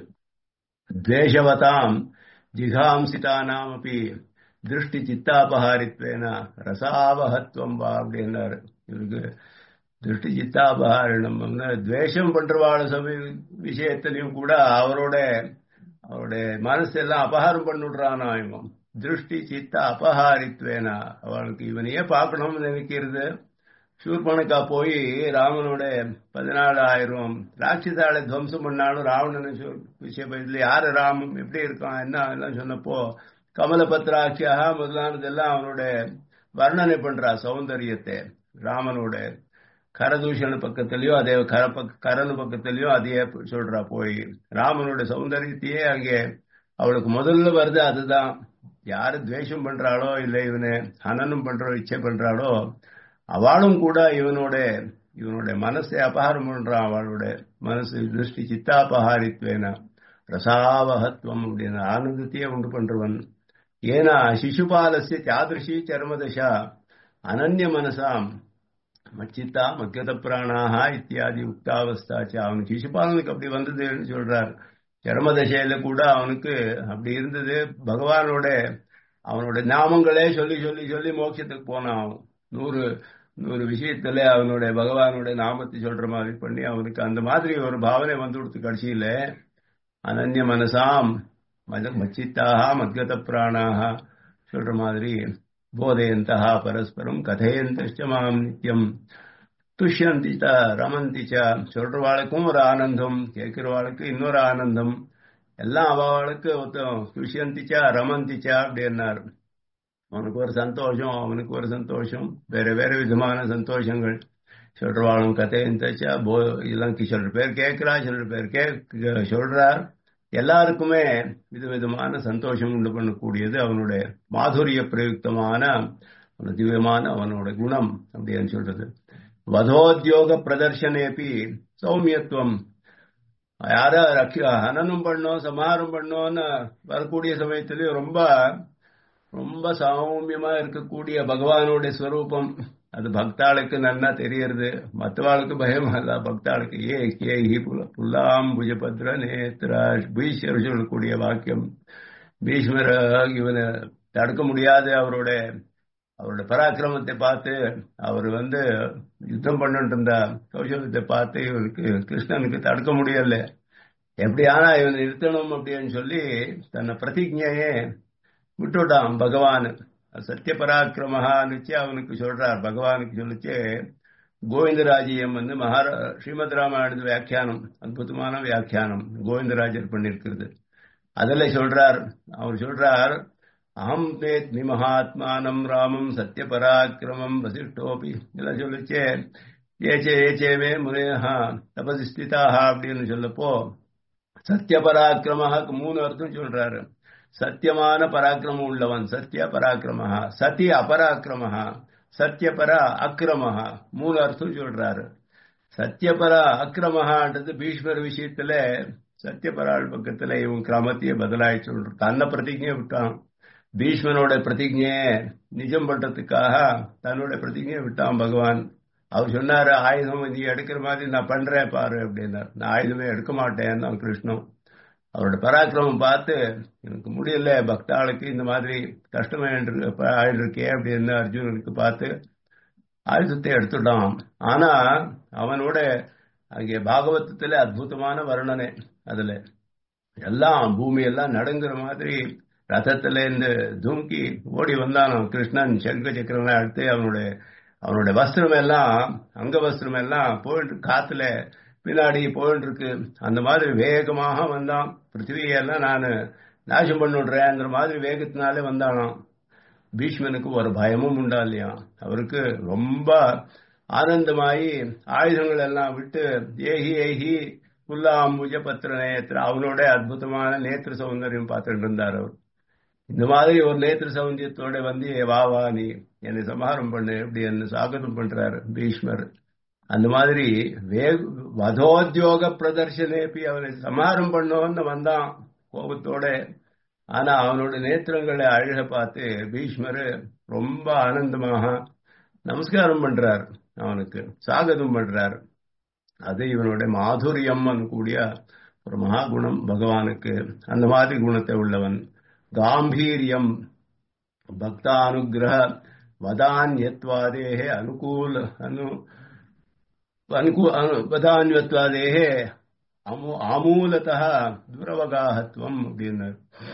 துவேஷவதாம் ஜிகாம்சிதானாம் அப்படி திருஷ்டி சித்தாபகாரித்வேன ரசாவகத்துவம் வா அப்படின்னாரு இவருக்கு திருஷ்டி சித்தாபகாரணம் துவேஷம் பண்றவாழ சமய விஷயத்திலையும் கூட அவரோட அவருடைய மனசெல்லாம் அபகாரம் பண்ணிவிடுறானா இவன் திருஷ்டி சித்த அபகாரித்வேனா அவளுக்கு இவனையே பார்க்கணும்னு நினைக்கிறது சூர்பனுக்கா போய் ராமனோட பதினாலாயிரம் ராட்சிதாளை துவம்சம் பண்ணாலும் ராவணன் விஷயம் இதுல யாரு ராமம் எப்படி இருக்கான் என்ன எல்லாம் சொன்னப்போ கமலபத்ராக்கியா முதலானதெல்லாம் அவனுடைய வர்ணனை பண்றா சௌந்தரியத்தை ராமனோட கரதூஷண பக்கத்திலயோ அதே கர கரனு பக்கத்திலயோ அதையே சொல்றா போய் ராமனோட சௌந்தரியத்தையே அங்கே அவளுக்கு முதல்ல வருது அதுதான் யாரு துவேஷம் பண்றாளோ இல்லை இவனை ஹனனம் பண்றோ இச்சை பண்றாளோ அவளும் கூட இவனோட இவனோட மனசை அபகாரம் பண்றான் அவளோட மனசு திருஷ்டி சித்தாபகாரித்வேன ரசாவகத்துவம் அப்படின்னு ஆனந்தத்தையே உண்டு பண்றவன் ஏன்னா சிசுபாலசிய சாதிருஷி சர்மதசா அனன்ய மனசாம் மச்சித்தா மக்கியத பிராணாக இத்தியாதி உக்தாவஸ்தாச்சு அவனுக்கு சிசுபாலனுக்கு அப்படி வந்ததுன்னு சொல்றார் சர்மதசையில கூட அவனுக்கு அப்படி இருந்தது பகவானோட அவனோட நாமங்களே சொல்லி சொல்லி சொல்லி மோட்சத்துக்கு போனான் அவன் நூறு நூறு விஷயத்துல அவனோட பகவானோட நாமத்தை சொல்ற மாதிரி பண்ணி அவனுக்கு அந்த மாதிரி ஒரு பாவனை வந்து கொடுத்து கடைசியில அனன்ய மனசாம் மச்சித்தாக மத்கத பிராணாக சொல்ற மாதிரி போதையந்தா பரஸ்பரம் கதையந்த மாம் நித்தியம் துஷ்யந்திச்ச ரமந்திச்ச சொல்றவாளுக்கும் ஒரு ஆனந்தம் கேட்கிறவாளுக்கு இன்னொரு ஆனந்தம் எல்லாம் அவளுக்கு துஷ்யந்திச்சா ரமந்திச்சா அப்படின்னார் அவனுக்கு ஒரு சந்தோஷம் அவனுக்கு ஒரு சந்தோஷம் வேற வேற விதமான சந்தோஷங்கள் சொல்றவாளும் கதையந்தச்சா போ இதெல்லாம் சில பேர் கேட்கிறா சில பேர் கே சொல்றார் எல்லாருக்குமே விதவிதமான சந்தோஷம் உண்டு பண்ணக்கூடியது அவனுடைய மாதுரிய பிரயுக்தமான திவ்யமான அவனோட குணம் அப்படின்னு சொல்றது வதோத்யோக பிரதர்ஷனேபி சௌமியத்துவம் யார ஹனனம் பண்ணோம் சமாரம் பண்ணோம்னு வரக்கூடிய சமயத்திலயும் ரொம்ப ரொம்ப சௌமியமா இருக்கக்கூடிய பகவானுடைய ஸ்வரூபம் அது பக்தாளுக்கு நன்னா தெரியறது மற்றவாளுக்கு பயம் அல்ல பக்தாளுக்கு ஏ கே ஹி புல்லாம் புஜபத்ர நேத்ரா பீஷ்மர் சொல்லக்கூடிய வாக்கியம் பீஷ்மர் இவனை தடுக்க முடியாது அவரோட அவரோட பராக்கிரமத்தை பார்த்து அவர் வந்து யுத்தம் பண்ணிட்டு இருந்த கௌசலத்தை பார்த்து இவருக்கு கிருஷ்ணனுக்கு தடுக்க முடியல எப்படி ஆனா இவனை நிறுத்தணும் அப்படின்னு சொல்லி தன்னை பிரதிஜையே விட்டுட்டான் பகவான் சத்திய பராக்கிரமஹான்னு அவனுக்கு சொல்றார் பகவானுக்கு சொல்லிச்சு கோவிந்தராஜியம் வந்து மகாரா ஸ்ரீமத் ராமாயணத்து வியாக்கியானம் அற்புதமான வியாக்கியானம் கோவிந்தராஜர் பண்ணிருக்கிறது அதுல சொல்றார் அவர் சொல்றார் அகம் வேத்மி மகாத்மானம் ராமம் சத்திய பராக்கிரமம் வசிஷ்டோபி இதெல்லாம் சொல்லிச்சே ஏச்சே ஏச்சேவே முனேஹா தபசி ஸ்திதாக அப்படின்னு சொல்லப்போ சத்திய பராக்கிரமஹாக்கு மூணு அர்த்தம் சொல்றாரு சத்தியமான பராக்கிரமம் உள்ளவன் சத்திய பராக்கிரமஹா சத்திய அபராக்கிரமஹா சத்தியபர அக்கிரமஹா மூணு அர்த்தம் சொல்றாரு சத்தியபர அக்கிரமஹான்றது பீஷ்மர் விஷயத்துல சத்தியபராள் பக்கத்துல இவன் கிராமத்தையே பதிலாகி சொல்றான் தன்னை பிரதிஜையை விட்டான் பீஷ்மனோட பிரதிஜையை நிஜம் பண்றதுக்காக தன்னோட பிரதிஜையை விட்டான் பகவான் அவர் சொன்னாரு ஆயுதம் நீ எடுக்கிற மாதிரி நான் பண்றேன் பாரு அப்படின்னார் நான் ஆயுதமே எடுக்க மாட்டேன் தான் கிருஷ்ணன் அவரோட பராக்கிரமம் பார்த்து எனக்கு முடியல பக்தாளுக்கு இந்த மாதிரி கஷ்டமே ஆயிடுருக்கே அப்படின்னு அர்ஜுனனுக்கு பார்த்து ஆயுதத்தை எடுத்துட்டான் ஆனா அவனோட அங்கே பாகவதத்துல அற்புதமான வர்ணனை அதுல எல்லாம் பூமி எல்லாம் நடுங்குற மாதிரி ரதத்துல இருந்து தூங்கி ஓடி வந்தான் கிருஷ்ணன் சங்க சக்கரம் எடுத்து அவனுடைய அவனுடைய வஸ்திரம் எல்லாம் அங்க வஸ்திரம் எல்லாம் போயிட்டு காத்துல பின்னாடி போயிட்டு இருக்கு அந்த மாதிரி வேகமாக வந்தான் பிருத்திவியெல்லாம் நான் நாசம் பண்ணிடுறேங்கிற மாதிரி வேகத்தினாலே வந்தானாம் பீஷ்மனுக்கு ஒரு பயமும் உண்டா இல்லையா அவருக்கு ரொம்ப ஆனந்தமாயி ஆயுதங்கள் எல்லாம் விட்டு ஏகி ஏகி புல்லாம்புஜ பத்திர நேத்திர அவனோட அற்புதமான நேத்திர சௌந்தரியம் பார்த்துட்டு இருந்தார் அவர் இந்த மாதிரி ஒரு நேத்திர சௌந்தரியத்தோட வந்து வா வா நீ என்னை சமாரம் பண்ணு இப்படி என்ன சாகதம் பண்றாரு பீஷ்மர் அந்த மாதிரி வே வதோத்யோக பிரதர்ஷனேப்பி அவனை சமாரம் பண்ணோன்னு வந்தான் கோபத்தோட ஆனா அவனோட நேத்திரங்களை அழக பார்த்து பீஷ்மர் ரொம்ப ஆனந்தமாக நமஸ்காரம் பண்றார் அவனுக்கு சாகதம் பண்றார் அது இவனுடைய மாதுரியம் கூடிய ஒரு மகாகுணம் பகவானுக்கு அந்த மாதிரி குணத்தை உள்ளவன் காம்பீரியம் பக்தானுகிரக வதான்யத்வாதேஹே அனுகூல அனு அனுகூ வதான்யத்வாதேஹே அமூ ஆமூலத்தः துரவகாகத்துவம் அப்படின்னு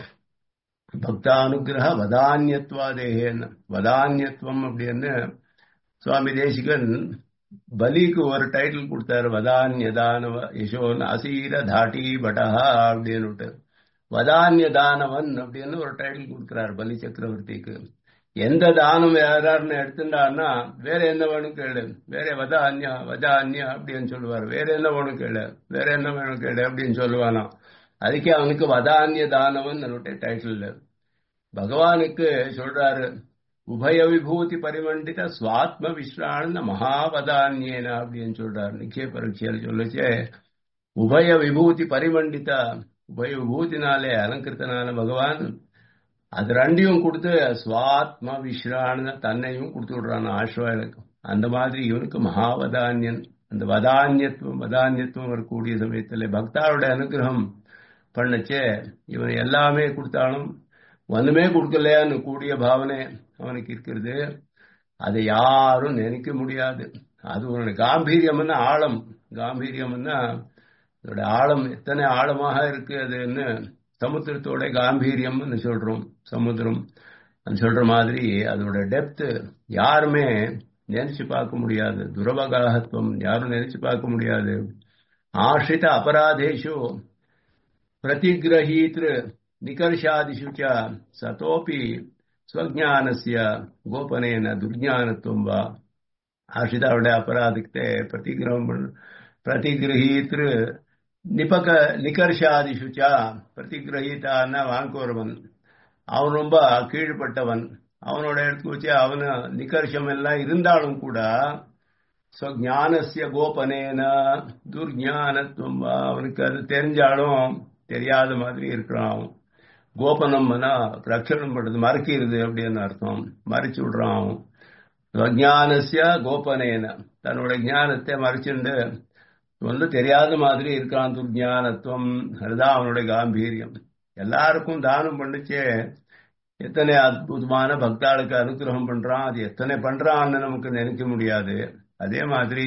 பக்தானுகிரக வதான்யத்வாதேஹேன்னு வதான்யத்துவம் அப்படின்னு சுவாமி தேசிகன் பலிக்கு ஒரு டைட்டில் கொடுத்தாரு வதான்யதான யசோன் அசீர தாட்டி பட்டஹா அப்படின்னுட்டு வதான்ய தானவன் அப்படின்னு ஒரு டைட்டில் கொடுக்கிறார் பலி சக்கரவர்த்திக்கு எந்த தானம் யாராருன்னு எடுத்துட்டான்னா வேற என்ன வேணும் கேளு வேற வத அந்யா வத அந்யா அப்படின்னு சொல்லுவார் வேற என்ன வேணும் கேளு வேற என்ன வேணும் கேளு அப்படின்னு சொல்லுவானா அதுக்கே அவனுக்கு வதான்ய தானவன் நம்மளுடைய டைட்டில் பகவானுக்கு சொல்றாரு உபய விபூதி பரிமண்டித சுவாத்ம விஸ்ராண மகாவதான்யேன அப்படின்னு சொல்றாரு நிச்சய பரீட்சையில் சொல்லுச்சே உபய விபூதி பரிமண்டித உபய விபூதினாலே அலங்கிருத்தனால பகவான் அது ரெண்டையும் கொடுத்து சுவாத்ம விஸ்ரான தன்னையும் கொடுத்து விடுறான் ஆஷ்வாளுக்கு அந்த மாதிரி இவனுக்கு மகாவதான்யன் அந்த வதான்யத்துவம் வதான்யத்துவம் வரக்கூடிய சமயத்தில் பக்தாவோட அனுகிரகம் பண்ணச்சே இவன் எல்லாமே கொடுத்தாலும் ஒண்ணுமே கொடுக்கலையான்னு கூடிய பாவனை அவனுக்கு இருக்கிறது அதை யாரும் நினைக்க முடியாது அது ஒரு காம்பீரியம்னா ஆழம் காம்பீரியம்னா அதோட ஆழம் எத்தனை ஆழமாக இருக்கு அதுன்னு சமுத்திரத்தோட காம்பீரியம்னு சொல்றோம் சமுத்திரம் சொல்ற மாதிரி அதோட டெப்த் யாருமே நினைச்சு பார்க்க முடியாது துரவகாகத்துவம் யாரும் நினைச்சு பார்க்க முடியாது ஆசிரித அபராதேஷு பிரதிகிரகீத்ரு நிகர்ஷாதிஷு ச சதோபி ஸ்வஜானசிய கோபனேன துர்ஞானத்துவம் வா ஆசிரிதாவுடைய அபராதத்தை பிரதிகிரகம் பிரதிகிரகீத்ரு நிபக நிகர்ஷாதிஷு ச பிரதிகிரகித்தான வாங்கோரவன் அவன் ரொம்ப கீழ்பட்டவன் அவனோட எடுத்து வச்சு அவனு நிகர்ஷம் எல்லாம் இருந்தாலும் கூட ஸ்வஜானசிய கோபனேன துர்ஞானத்துவம் அவனுக்கு அது தெரிஞ்சாலும் தெரியாத மாதிரி இருக்கிறான் கோபனம்னா ரட்சணம் பண்றது மறைக்கிறது அப்படின்னு அர்த்தம் மறைச்சு விடுறான் ஸ்வஜானசிய கோபனேன தன்னோட ஞானத்தை மறைச்சுண்டு வந்து தெரியாத மாதிரி இருக்கான் துர்ஞானத்துவம் அதுதான் அவனுடைய காம்பீரியம் எல்லாருக்கும் தானம் பண்ணிச்சே எத்தனை அற்புதமான பக்தாளுக்கு அனுகிரகம் பண்றான் அது எத்தனை பண்றான்னு நமக்கு நினைக்க முடியாது அதே மாதிரி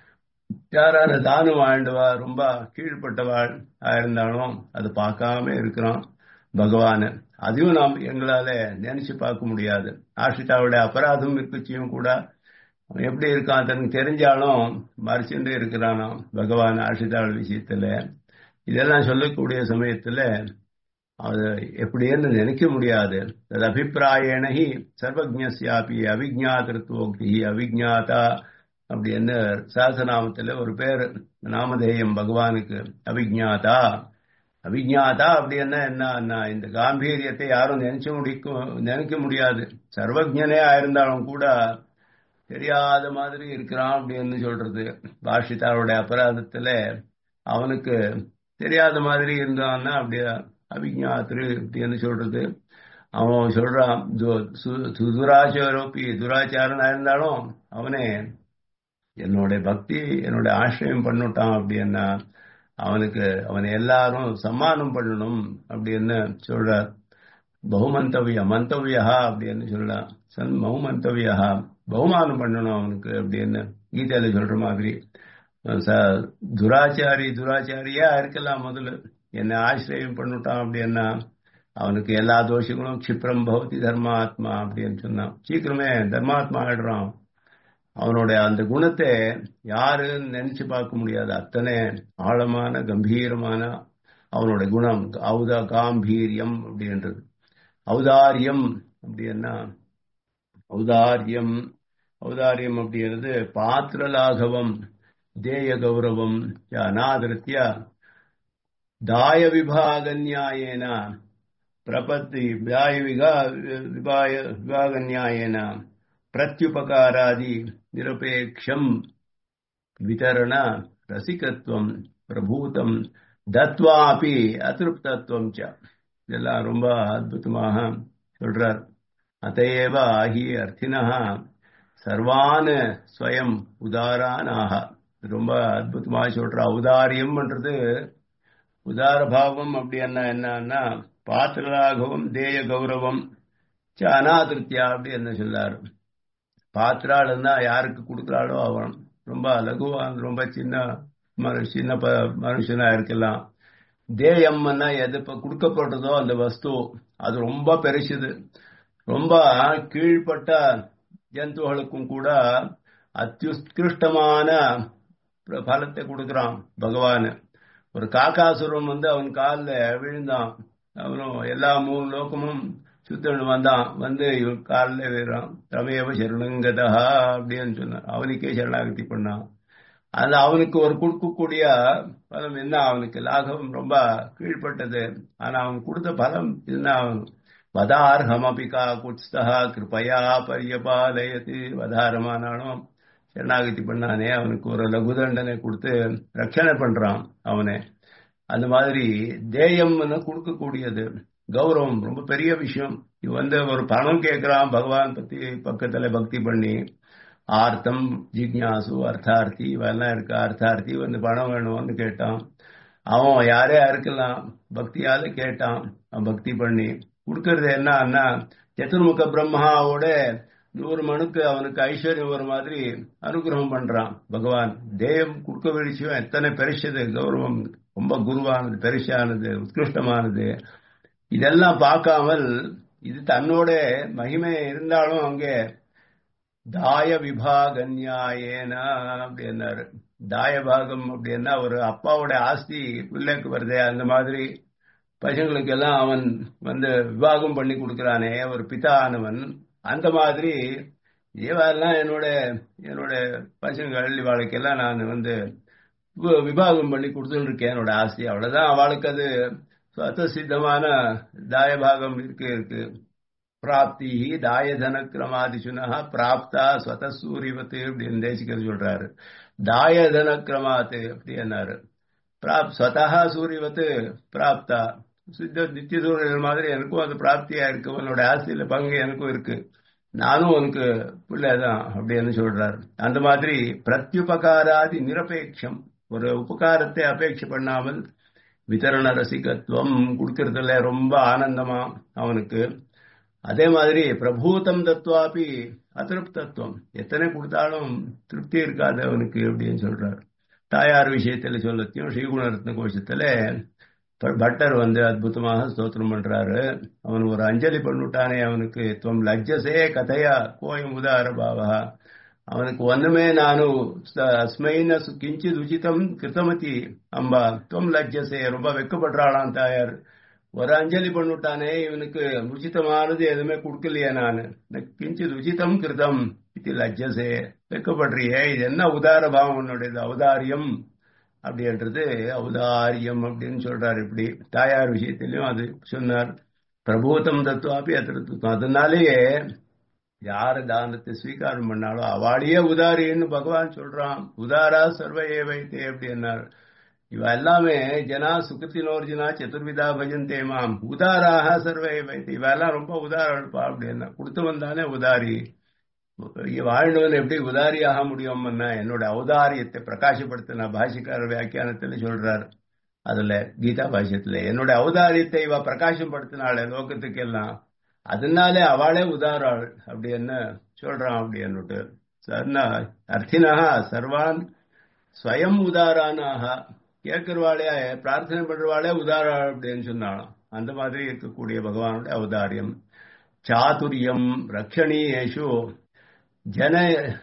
யாரான தானம் வாழ்ந்தவா ரொம்ப கீழ்பட்டவாள் இருந்தாலும் அது பார்க்காம இருக்கிறான் பகவான் அதையும் நாம் எங்களால நினைச்சு பார்க்க முடியாது ஆஷிதாவுடைய அபராதம் இருக்குச்சியும் கூட அவன் எப்படி இருக்கான் தனக்கு தெரிஞ்சாலும் மறைச்சுட்டு இருக்கிறானா பகவான் ஆஷிதாவோட விஷயத்துல இதெல்லாம் சொல்லக்கூடிய சமயத்துல அது எப்படின்னு நினைக்க முடியாது அது அபிப்பிராயணி சர்வஜாபி அவிஜாத்திருத்துவோக்தி அவிஜாதா அப்படின்னு சாசநாமத்துல ஒரு பேர் நாமதேயம் பகவானுக்கு அவிஜாதா அவிஜாதா அப்படின்னா என்ன இந்த காம்பீரியத்தை யாரும் நினைச்சு முடிக்க நினைக்க முடியாது சர்வஜனே ஆயிருந்தாலும் கூட தெரியாத மாதிரி இருக்கிறான் அப்படின்னு சொல்றது பாஷிதாவுடைய அபராதத்துல அவனுக்கு தெரியாத மாதிரி இருந்தான்னா அப்படியே அவிஜாத்திரு அப்படின்னு சொல்றது அவன் சொல்றான் துராச்சாரோப்பி துராச்சாரனா இருந்தாலும் அவனே என்னோட பக்தி என்னோட ஆசிரியம் பண்ணிட்டான் அப்படின்னா அவனுக்கு அவனை எல்லாரும் சம்மானம் பண்ணணும் அப்படின்னு சொல்றார் பகுமந்தவிய மந்தவியா அப்படின்னு சொல்லலாம் சன் பகுமந்தவியா பகுமானம் பண்ணணும் அவனுக்கு அப்படின்னு கீதையில சொல்ற மாதிரி துராச்சாரி துராச்சாரியா இருக்கலாம் முதல்ல என்னை ஆசிரியம் பண்ணிட்டான் அப்படின்னா அவனுக்கு எல்லா தோஷங்களும் க்ஷிப்ரம் பவதி தர்மாத்மா அப்படின்னு சொன்னான் சீக்கிரமே தர்மாத்மா ஆயிடுறான் அவனுடைய அந்த குணத்தை யாருன்னு நினைச்சு பார்க்க முடியாது அத்தனை ஆழமான கம்பீரமான அவனுடைய குணம் ஔதா காம்பீரியம் அப்படின்றது ஔதாரியம் அப்படின்னா ஔதாரியம் ஔதாரியம் அப்படின்றது பாத்திரலாகவம் தேய கௌரவம் அநாதிருத்திய தாய விபாக நியாயேன பிரபத்தி தாய விகா விபாய விபாக நியாயேன பிரத்யுபகாராதி நிரபேட்சம் விதரண ரசிகத்துவம் பிரபூதம் தத்வாபி அதிருப்தத்துவம் ச இதெல்லாம் ரொம்ப அற்புதமாக சொல்றார் அத்தையேவ ஆகி அர்த்தினா சர்வான் ஸ்வயம் உதாரானாக ரொம்ப அற்புதமாக சொல்ற ஔதாரியம் பண்றது உதார பாவம் அப்படி என்ன என்னன்னா பாத்திரராகவும் தேய கௌரவம் ச அநாதிருத்தியா அப்படி என்ன சொல்லாரு பாத்திராள் இருந்தா யாருக்கு கொடுக்குறாளோ அவன் ரொம்ப லகுவான் ரொம்ப சின்ன சின்ன மனுஷனா இருக்கலாம் தேயம்னா எது இப்ப கொடுக்கப்படுறதோ அந்த வஸ்து அது ரொம்ப பெருசுது ரொம்ப கீழ்பட்ட ஜந்துகளுக்கும் கூட அத்தியுத்கிருஷ்டமான பலத்தை கொடுக்கிறான் பகவான் ஒரு காக்காசுரம் வந்து அவன் காலில் விழுந்தான் அவனும் எல்லா மூணு லோகமும் சுத்தன் வந்தான் வந்து இவன் காலில் வேறான் தமையவ சரணங்கதா அப்படின்னு சொன்னான் அவனுக்கே சரணாகதி பண்ணான் அது அவனுக்கு ஒரு கொடுக்கக்கூடிய பலம் என்ன அவனுக்கு லாகம் ரொம்ப கீழ்பட்டது ஆனா அவன் கொடுத்த பலம் என்ன வதார்ஹமபிகா குட்ஸ்தா கிருபயா பரியபாலயத்து வதாரமானாலும் சரணாகதி பண்ணானே அவனுக்கு ஒரு லகு தண்டனை கொடுத்து ரட்சணை பண்றான் அவனை அந்த மாதிரி தேயம்னு கொடுக்கக்கூடியது கௌரவம் ரொம்ப பெரிய விஷயம் இது வந்து ஒரு பணம் கேட்கிறான் பகவான் பத்தி பக்கத்துல பக்தி பண்ணி ஆர்த்தம் ஜிக்யாசு அர்த்தார்த்தி இவெல்லாம் இருக்கு அர்த்தார்த்தி வந்து பணம் வேணும்னு கேட்டான் அவன் யாரே இருக்கலாம் பக்தியால கேட்டான் அவன் பக்தி பண்ணி கொடுக்கறது என்னன்னா சத்துர்முக பிரம்மாவோட நூறு மனுக்கு அவனுக்கு ஐஸ்வர்யம் ஒரு மாதிரி அனுகிரகம் பண்றான் பகவான் தேயம் கொடுக்க விஷயம் எத்தனை பெருசது கௌரவம் ரொம்ப குருவானது பெருசானது உத்கிருஷ்டமானது இதெல்லாம் பார்க்காமல் இது தன்னோட மகிமை இருந்தாலும் அங்கே தாய விபாகன்யாயேனா அப்படின்னாரு தாய பாகம் அப்படின்னா ஒரு அப்பாவோட ஆஸ்தி பிள்ளைக்கு வருதே அந்த மாதிரி பசங்களுக்கு எல்லாம் அவன் வந்து விவாகம் பண்ணி கொடுக்கிறானே ஒரு பிதா ஆனவன் அந்த மாதிரி இவெல்லாம் என்னோட என்னோட பசங்கள் இவாளுக்கெல்லாம் நான் வந்து விபாகம் பண்ணி கொடுத்துட்டு இருக்கேன் என்னோட ஆசை அவ்வளவுதான் அவளுக்கு அது சுவத்த சித்தமான தாயபாகம் இருக்கு இருக்கு பிராப்தி தாயதன கிரமாதிசுனா பிராப்தா ஸ்வத சூரியவத்து அப்படின்னு தேசிக்கிறது சொல்றாரு தாயதன கிரமாத்து அப்படின்னாரு பிராப் ஸ்வதா சூரியவத்து பிராப்தா சித்த நித்திய சூரியன் மாதிரி எனக்கும் அது பிராப்தியா இருக்கு உன்னோட ஆசையில பங்கு எனக்கும் இருக்கு நானும் உனக்கு பிள்ளைதான் அப்படின்னு சொல்றாரு அந்த மாதிரி பிரத்யுபகாராதி நிரபேட்சம் ஒரு உபகாரத்தை அபேட்சை பண்ணாமல் விதரண ரசிகத்துவம் கொடுக்கறதுல ரொம்ப ஆனந்தமா அவனுக்கு அதே மாதிரி பிரபூதம் தத்துவாபி அதிருப்தத்துவம் எத்தனை கொடுத்தாலும் திருப்தி இருக்காது அவனுக்கு அப்படின்னு சொல்றாரு தாயார் விஷயத்துல சொல்லத்தையும் ஸ்ரீகுணரத்ன கோஷத்துல பட்டர் வந்து அற்புதமாக ஸ்தோத்திரம் பண்றாரு அவன் ஒரு அஞ்சலி பண்ணிவிட்டானே அவனுக்கு துவம் லஜ்ஜசே கதையா கோயம் உதார பாவா அவனுக்கு ஒண்ணுமே நானு அஸ்மைன கிஞ்சித் உச்சிதம் கிருத்தமதி அம்பா துவம் லஜ்ஜசே ரொம்ப வெக்கப்படுறாளாம் தாயார் ஒரு அஞ்சலி பண்ணிவிட்டானே இவனுக்கு உச்சிதமானது எதுவுமே கொடுக்கலையே நான் கிஞ்சித் உச்சிதம் கிருதம் இது லஜ்ஜசே வெக்கப்படுறியே இது என்ன உதார பாவம் உன்னுடையது ஔதாரியம் அப்படின்றது ஔதாரியம் அப்படின்னு சொல்றாரு இப்படி தாயார் விஷயத்திலையும் அது சொன்னார் பிரபூதம் தத்துவாப்பி அத்திருத்தம் அதனாலேயே யார் தானத்தை ஸ்வீகாரம் பண்ணாலும் அவளையே உதாரின்னு பகவான் சொல்றான் உதாரா சர்வையே வைத்தே அப்படின்னார் இவ எல்லாமே ஜனா சுகிருத்தினோர்ஜினா சதுர்விதா பஜந்தே மாம் உதாராக சர்வை வைத்து இவெல்லாம் ரொம்ப உதாரணப்பா அப்படின்னா கொடுத்து வந்தானே உதாரி வாழ்ந்தவன் எப்படி உதாரியாக முடியும்னா என்னோட ஔதாரியத்தை பிரகாசப்படுத்தின பாஷிக்காரர் வியாக்கியானத்தில் சொல்றார் அதுல கீதா பாஷ்யத்துல என்னோட ஔதாரியத்தை இவ பிரகாசப்படுத்தினாள் லோகத்துக்கு எல்லாம் அதனாலே அவளே உதாராள் அப்படின்னு சொல்றான் அப்படின்னுட்டு சர்னா அர்த்தினா சர்வான் ஸ்வயம் உதாரானாக கேட்கிறவாளே பிரார்த்தனை பண்றவாளே உதாராள் அப்படின்னு சொன்னாலும் அந்த மாதிரி இருக்கக்கூடிய பகவானுடைய அவதாரியம் சாதுரியம் ரக்ஷணீயேஷு ஜன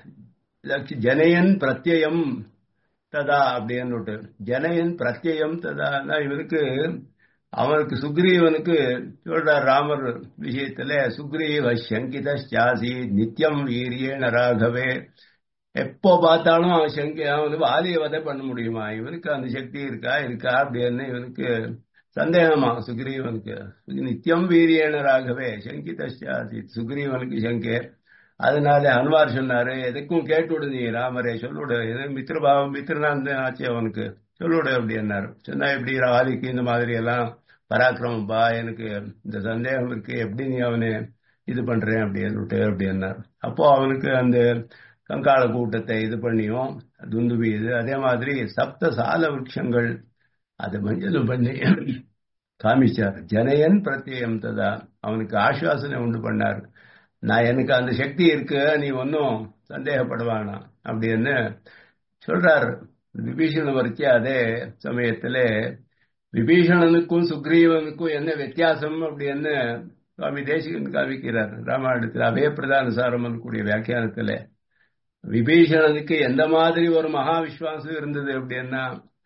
ஜனயன் பிரத்யம் ததா அப்படின்னு ஜனயன் பிரத்யம் ததா இவனுக்கு அவனுக்கு சுக்ரீவனுக்கு சொல்றார் ராமர் விஷயத்துல சுக்ரீவ சங்கித சாசி நித்தியம் வீரியேன ராகவே எப்போ பார்த்தாலும் அவன் சங்கி அவனுக்கு வாலிய வதை பண்ண முடியுமா இவனுக்கு அந்த சக்தி இருக்கா இருக்கா அப்படின்னு இவனுக்கு சந்தேகமா சுக்ரீவனுக்கு நித்தியம் வீரியேன ராகவே சங்கித சாசி சுக்ரீவனுக்கு சங்கே அதனால அன்வார் சொன்னாரு எதுக்கும் கேட்டுவிடு நீ ராமரே சொல்லுடு மித்திரபாவம் மித்திரனான் ஆச்சு அவனுக்கு சொல்லுடு அப்படின்னாரு சொன்னா எப்படி வாலிக்கு இந்த மாதிரி எல்லாம் பராக்கிரமம் பா எனக்கு இந்த சந்தேகம் இருக்கு எப்படி நீ அவனை இது பண்றேன் அப்படின்னு அப்படின்னாரு அப்போ அவனுக்கு அந்த கங்காள கூட்டத்தை இது பண்ணியும் துந்துபி இது அதே மாதிரி சப்த சால விரக்ஷங்கள் அதை மஞ்சள் பண்ணி காமிச்சார் ஜனயன் பிரத்யம் ததா அவனுக்கு ஆசுவாசனை உண்டு பண்ணார் நான் எனக்கு அந்த சக்தி இருக்கு நீ ஒன்னும் சந்தேகப்படுவானா அப்படின்னு சொல்றார் விபீஷணன் வரைச்சு அதே சமயத்துல விபீஷணனுக்கும் சுக்ரீவனுக்கும் என்ன வித்தியாசம் அப்படின்னு சுவாமி தேசிகன் காமிக்கிறார் ராமாயணத்தில் அபய பிரதான கூடிய வியாக்கியானத்துல விபீஷணனுக்கு எந்த மாதிரி ஒரு மகா விஸ்வாசம் இருந்தது அப்படின்னா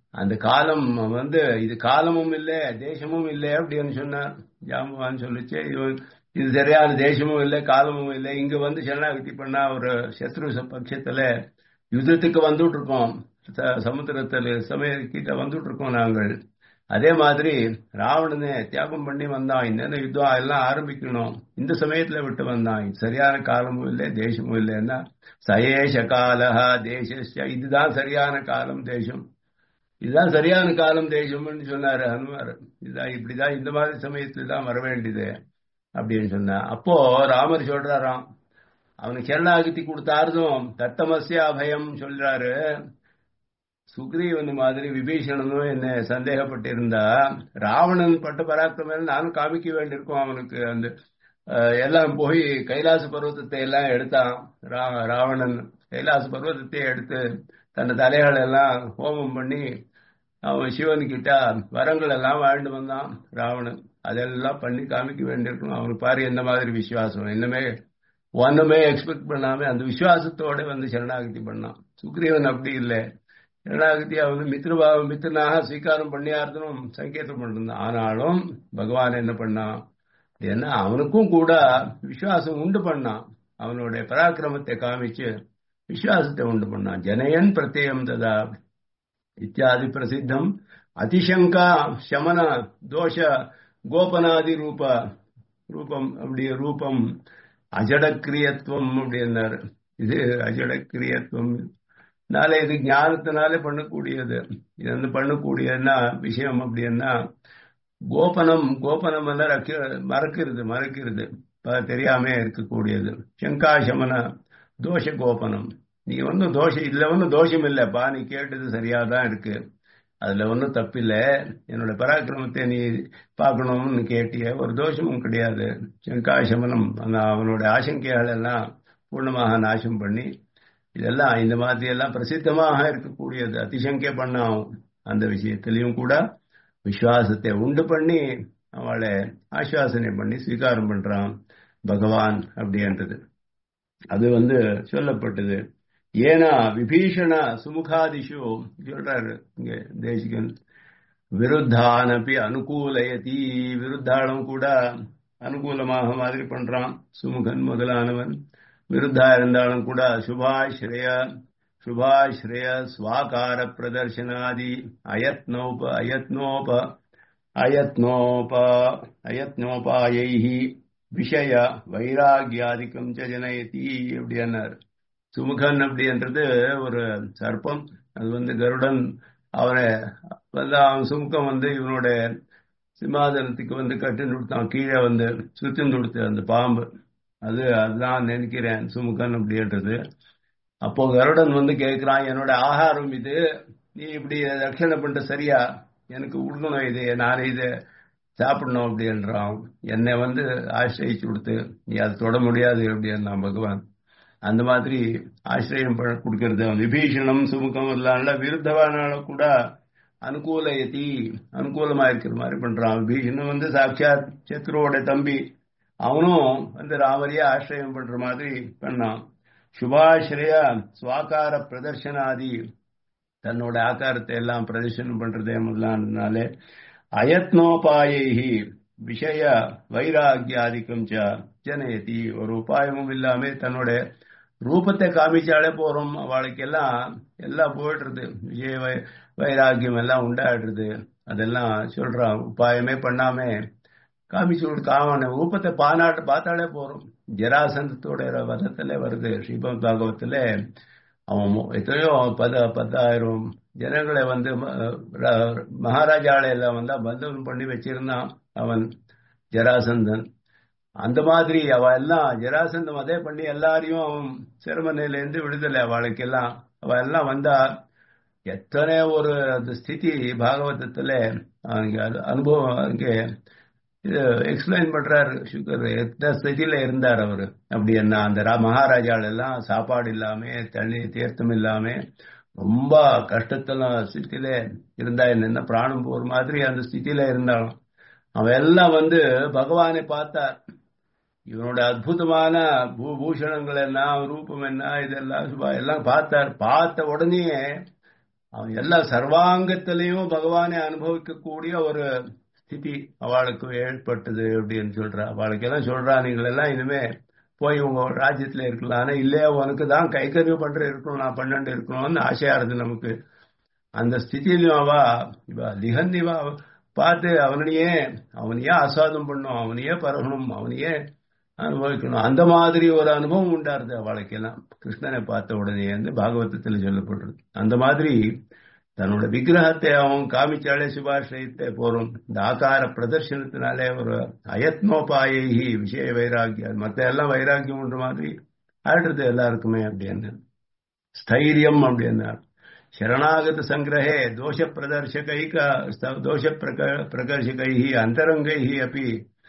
அந்த காலம் வந்து இது காலமும் இல்லை தேசமும் இல்லை அப்படின்னு சொன்னார் ஜாம்பவான் சொல்லிச்சு இது சரியான தேசமும் இல்லை காலமும் இல்லை இங்க வந்து சரணாகதி பண்ணா ஒரு சத்ரு பட்சத்துல யுத்தத்துக்கு வந்துட்டு இருக்கோம் சமுத்திரத்தில் சமய கிட்ட வந்துட்டு இருக்கோம் நாங்கள் அதே மாதிரி ராவணனே தியாகம் பண்ணி வந்தான் இன்னென்ன யுத்தம் எல்லாம் ஆரம்பிக்கணும் இந்த சமயத்துல விட்டு வந்தான் சரியான காலமும் இல்லை தேசமும் இல்லைன்னா சயேஷ காலஹா தேச இதுதான் சரியான காலம் தேசம் இதுதான் சரியான காலம் தேசம்னு சொன்னாரு ஹனுமார் இதுதான் இப்படிதான் இந்த மாதிரி சமயத்துல தான் வர வேண்டியது அப்படின்னு சொன்ன அப்போ ராமர் சொல்றாராம் அவனுக்கு சரணாகதி கொடுத்தாருதும் தத்தமசிய அபயம் சொல்றாரு சுக்ரீவன் மாதிரி விபீஷணனும் என்ன சந்தேகப்பட்டிருந்தா ராவணன் பட்ட பராக்கிரமம் நானும் காமிக்க வேண்டியிருக்கும் அவனுக்கு அந்த எல்லாம் போய் கைலாச பர்வத்தத்தை எல்லாம் எடுத்தான் ராவணன் கைலாச பர்வத்தத்தை எடுத்து தன் தலைகளை எல்லாம் ஹோமம் பண்ணி அவன் சிவன் கிட்ட வரங்கள் எல்லாம் வாழ்ந்து வந்தான் ராவணன் அதெல்லாம் பண்ணி காமிக்க வேண்டியிருக்கணும் அவனுக்கு பாரு எந்த மாதிரி விசுவாசம் இன்னமே ஒன்றுமே எக்ஸ்பெக்ட் பண்ணாம அந்த விசுவாசத்தோட வந்து சரணாகதி பண்ணான் சுக்ரீவன் அப்படி இல்லை சரணாகதி அவன் மித்ருபாவம் மித்திரனாக ஸ்வீகாரம் பண்ணியார்த்தனும் சங்கேதம் பண்ணிருந்தான் ஆனாலும் பகவான் என்ன பண்ணான் ஏன்னா அவனுக்கும் கூட விசுவாசம் உண்டு பண்ணான் அவனுடைய பராக்கிரமத்தை காமிச்சு விசுவாசத்தை உண்டு பண்ணான் ஜனயன் பிரத்யம் ததா இத்தியாதி பிரசித்தம் அதிசங்கா சமன தோஷ கோபனாதி ரூப ரூபம் அப்படி ரூபம் அஜடக்கிரியத்துவம் அப்படின்னாரு இது அஜடக்கிரியத்துவம் நாளை இது ஞானத்தினாலே பண்ணக்கூடியது இது வந்து பண்ணக்கூடியதுன்னா விஷயம் அப்படின்னா கோபனம் கோபனம் எல்லாம் ரக்க மறக்கிறது மறக்கிறது தெரியாம இருக்கக்கூடியது சங்காசமன தோஷ கோபனம் நீ ஒன்றும் தோஷம் இதுல ஒன்றும் தோஷம் இல்லைப்பா நீ கேட்டது சரியா தான் இருக்கு அதுல ஒன்றும் தப்பில்லை என்னோட பராக்கிரமத்தை நீ பார்க்கணும்னு கேட்டிய ஒரு தோஷமும் கிடையாது சங்காசமனம் அவனோட ஆசங்கைகள் எல்லாம் பூர்ணமாக நாசம் பண்ணி இதெல்லாம் இந்த மாதிரி எல்லாம் பிரசித்தமாக இருக்கக்கூடியது அதிசங்கை பண்ணாம் அந்த விஷயத்திலையும் கூட விசுவாசத்தை உண்டு பண்ணி அவளை ஆசுவாசனை பண்ணி ஸ்வீகாரம் பண்றான் பகவான் அப்படின்றது அது வந்து சொல்லப்பட்டது ஏனா விபீஷண சுமுகாதிஷு சொல்றாரு இங்க தேசிகன் விருத்தானப்பி அனுகூலயதி விருத்தாளும் கூட அனுகூலமாக மாதிரி பண்றான் சுமுகன் முதலானவன் விருத்தா இருந்தாலும் கூட சுபாஸ்ரய சுபாஸ்ரய ஸ்வாகார பிரதர்சனாதி அயத்னோப அயத்னோப அயத்னோப அயத்னோபாயை விஷய வைராகியாதிக்கம் ஜனயதி அப்படின்னார் சுமுகன் அப்படின்றது ஒரு சர்ப்பம் அது வந்து கருடன் அவனை வந்து அவன் சுமுகம் வந்து இவனுடைய சிம்மாதனத்துக்கு வந்து கட்டி கொடுத்தான் கீழே வந்து சுத்தி கொடுத்து அந்த பாம்பு அது அதுதான் நினைக்கிறேன் சுமுகன் அப்படின்றது அப்போ கருடன் வந்து கேட்கிறான் என்னோட ஆகாரம் இது நீ இப்படி ரட்சணை பண்ணிட்ட சரியா எனக்கு உடணும் இது நான் இதை சாப்பிடணும் அப்படின்றான் என்னை வந்து ஆசிரியிச்சு கொடுத்து நீ அதை தொட முடியாது அப்படின்னா பகவான் அந்த மாதிரி ஆசிரியம் கொடுக்கறது விபீஷணம் சுமுகம் இல்லாம விருத்தவானால கூட அனுகூல எத்தி அனுகூலமா இருக்கிற மாதிரி பண்றான் விபீஷணம் வந்து சாட்சாத் சத்ருவோட தம்பி அவனும் வந்து ராமரையே ஆசிரியம் பண்ற மாதிரி பண்ணான் சுபாஸ்ரய சுவாக்கார பிரதர்ஷனாதி தன்னோட ஆக்காரத்தை எல்லாம் பிரதர்ஷனம் பண்றதே முதலானாலே அயத்னோபாயை விஷய வைராகியாதிக்கம் ஜனயதி ஒரு உபாயமும் இல்லாம தன்னோட ரூபத்தை காமிச்சாலே போறோம் அவளுக்கு எல்லாம் எல்லாம் போயிடுறது விஜய வைராகியம் எல்லாம் உண்டாடுறது அதெல்லாம் சொல்றான் உபாயமே பண்ணாம காமிச்சு காமன ரூபத்தை பானாட்டு பார்த்தாலே போறோம் ஜராசந்தத்தோட வதத்துல வருது ஸ்ரீபம் பாகவத்துல அவன் எத்தனையோ பத பத்தாயிரம் ஜனங்களை வந்து மகாராஜால எல்லாம் வந்தா பந்தவன் பண்ணி வச்சிருந்தான் அவன் ஜராசந்தன் அந்த மாதிரி அவ எல்லாம் ஜராசந்தம் அதே பண்ணி எல்லாரையும் அவன் சிரமனையில இருந்து விடுதலை அவளுக்கு எல்லாம் அவ எல்லாம் வந்தா எத்தனை ஒரு ஸ்திதி பாகவதத்துல அங்க அனுபவம் அங்கே இது எக்ஸ்பிளைன் பண்றாரு சுகர் எத்தனை ஸ்திதியில இருந்தார் அவரு அப்படி என்ன அந்த மகாராஜால எல்லாம் சாப்பாடு இல்லாம தண்ணி தீர்த்தம் இல்லாம ரொம்ப கஷ்டத்தெல்லாம் ஸ்திதியில இருந்தா என்ன பிராணம் போற மாதிரி அந்த ஸ்திதியில இருந்தாலும் அவன் எல்லாம் வந்து பகவானை பார்த்தார் இவனோட அற்புதமான பூபூஷணங்கள் என்ன ரூபம் என்ன இதெல்லாம் எல்லாம் பார்த்தார் பார்த்த உடனே அவன் எல்லா சர்வாங்கத்திலையும் பகவானை அனுபவிக்கக்கூடிய ஒரு ஸ்திதி அவளுக்கு ஏற்பட்டது அப்படின்னு சொல்றா அவளுக்கு எல்லாம் சொல்றா நீங்கள் எல்லாம் இனிமே போய் உங்க ராஜ்யத்துல இருக்கலாம் ஆனா இல்லையா உனக்கு தான் கைக்கறிவு பண்ற இருக்கணும் நான் பன்னெண்டு இருக்கணும்னு ஆசையா இருந்து நமக்கு அந்த ஸ்திதியிலும் அவ இவ லிகந்திவா பார்த்து அவனையே அவனையே ஆசாதம் பண்ணும் அவனையே பரகணும் அவனையே அனுபவிக்கணும் அந்த மாதிரி ஒரு அனுபவம் உண்டாருது அவளுக்கெல்லாம் கிருஷ்ணனை பார்த்த உடனே வந்து பாகவதத்தில் சொல்லப்படுறது அந்த மாதிரி தன்னோட விக்கிரகத்தை அவன் காமிச்சாலே சுபாஷயத்தை போறோம் இந்த ஆகார பிரதர்சனத்தினாலே ஒரு அயத்னோபாயி விஷய வைராக்கியம் மற்ற எல்லாம் வைராக்கியம் ஒன்று மாதிரி ஆடுறது எல்லாருக்குமே அப்படின்னு ஸ்தைரியம் அப்படின்னார் शरणागत संग्रहे दोष प्रदर्शकैक दोष प्रकर्शकै अंतरंगै अपि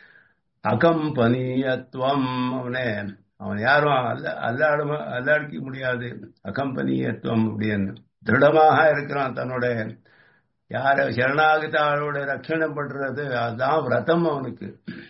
அகம்பனீயத்துவம் அவனே அவன் யாரும் அல்ல அல்லாட அல்லாடிக்க முடியாது அகம்பனீயத்துவம் அப்படின்னு திருடமாக இருக்கிறான் தன்னோட யார சரணாகத ஆளோட ரட்சணம் பண்றது அதுதான் விரதம் அவனுக்கு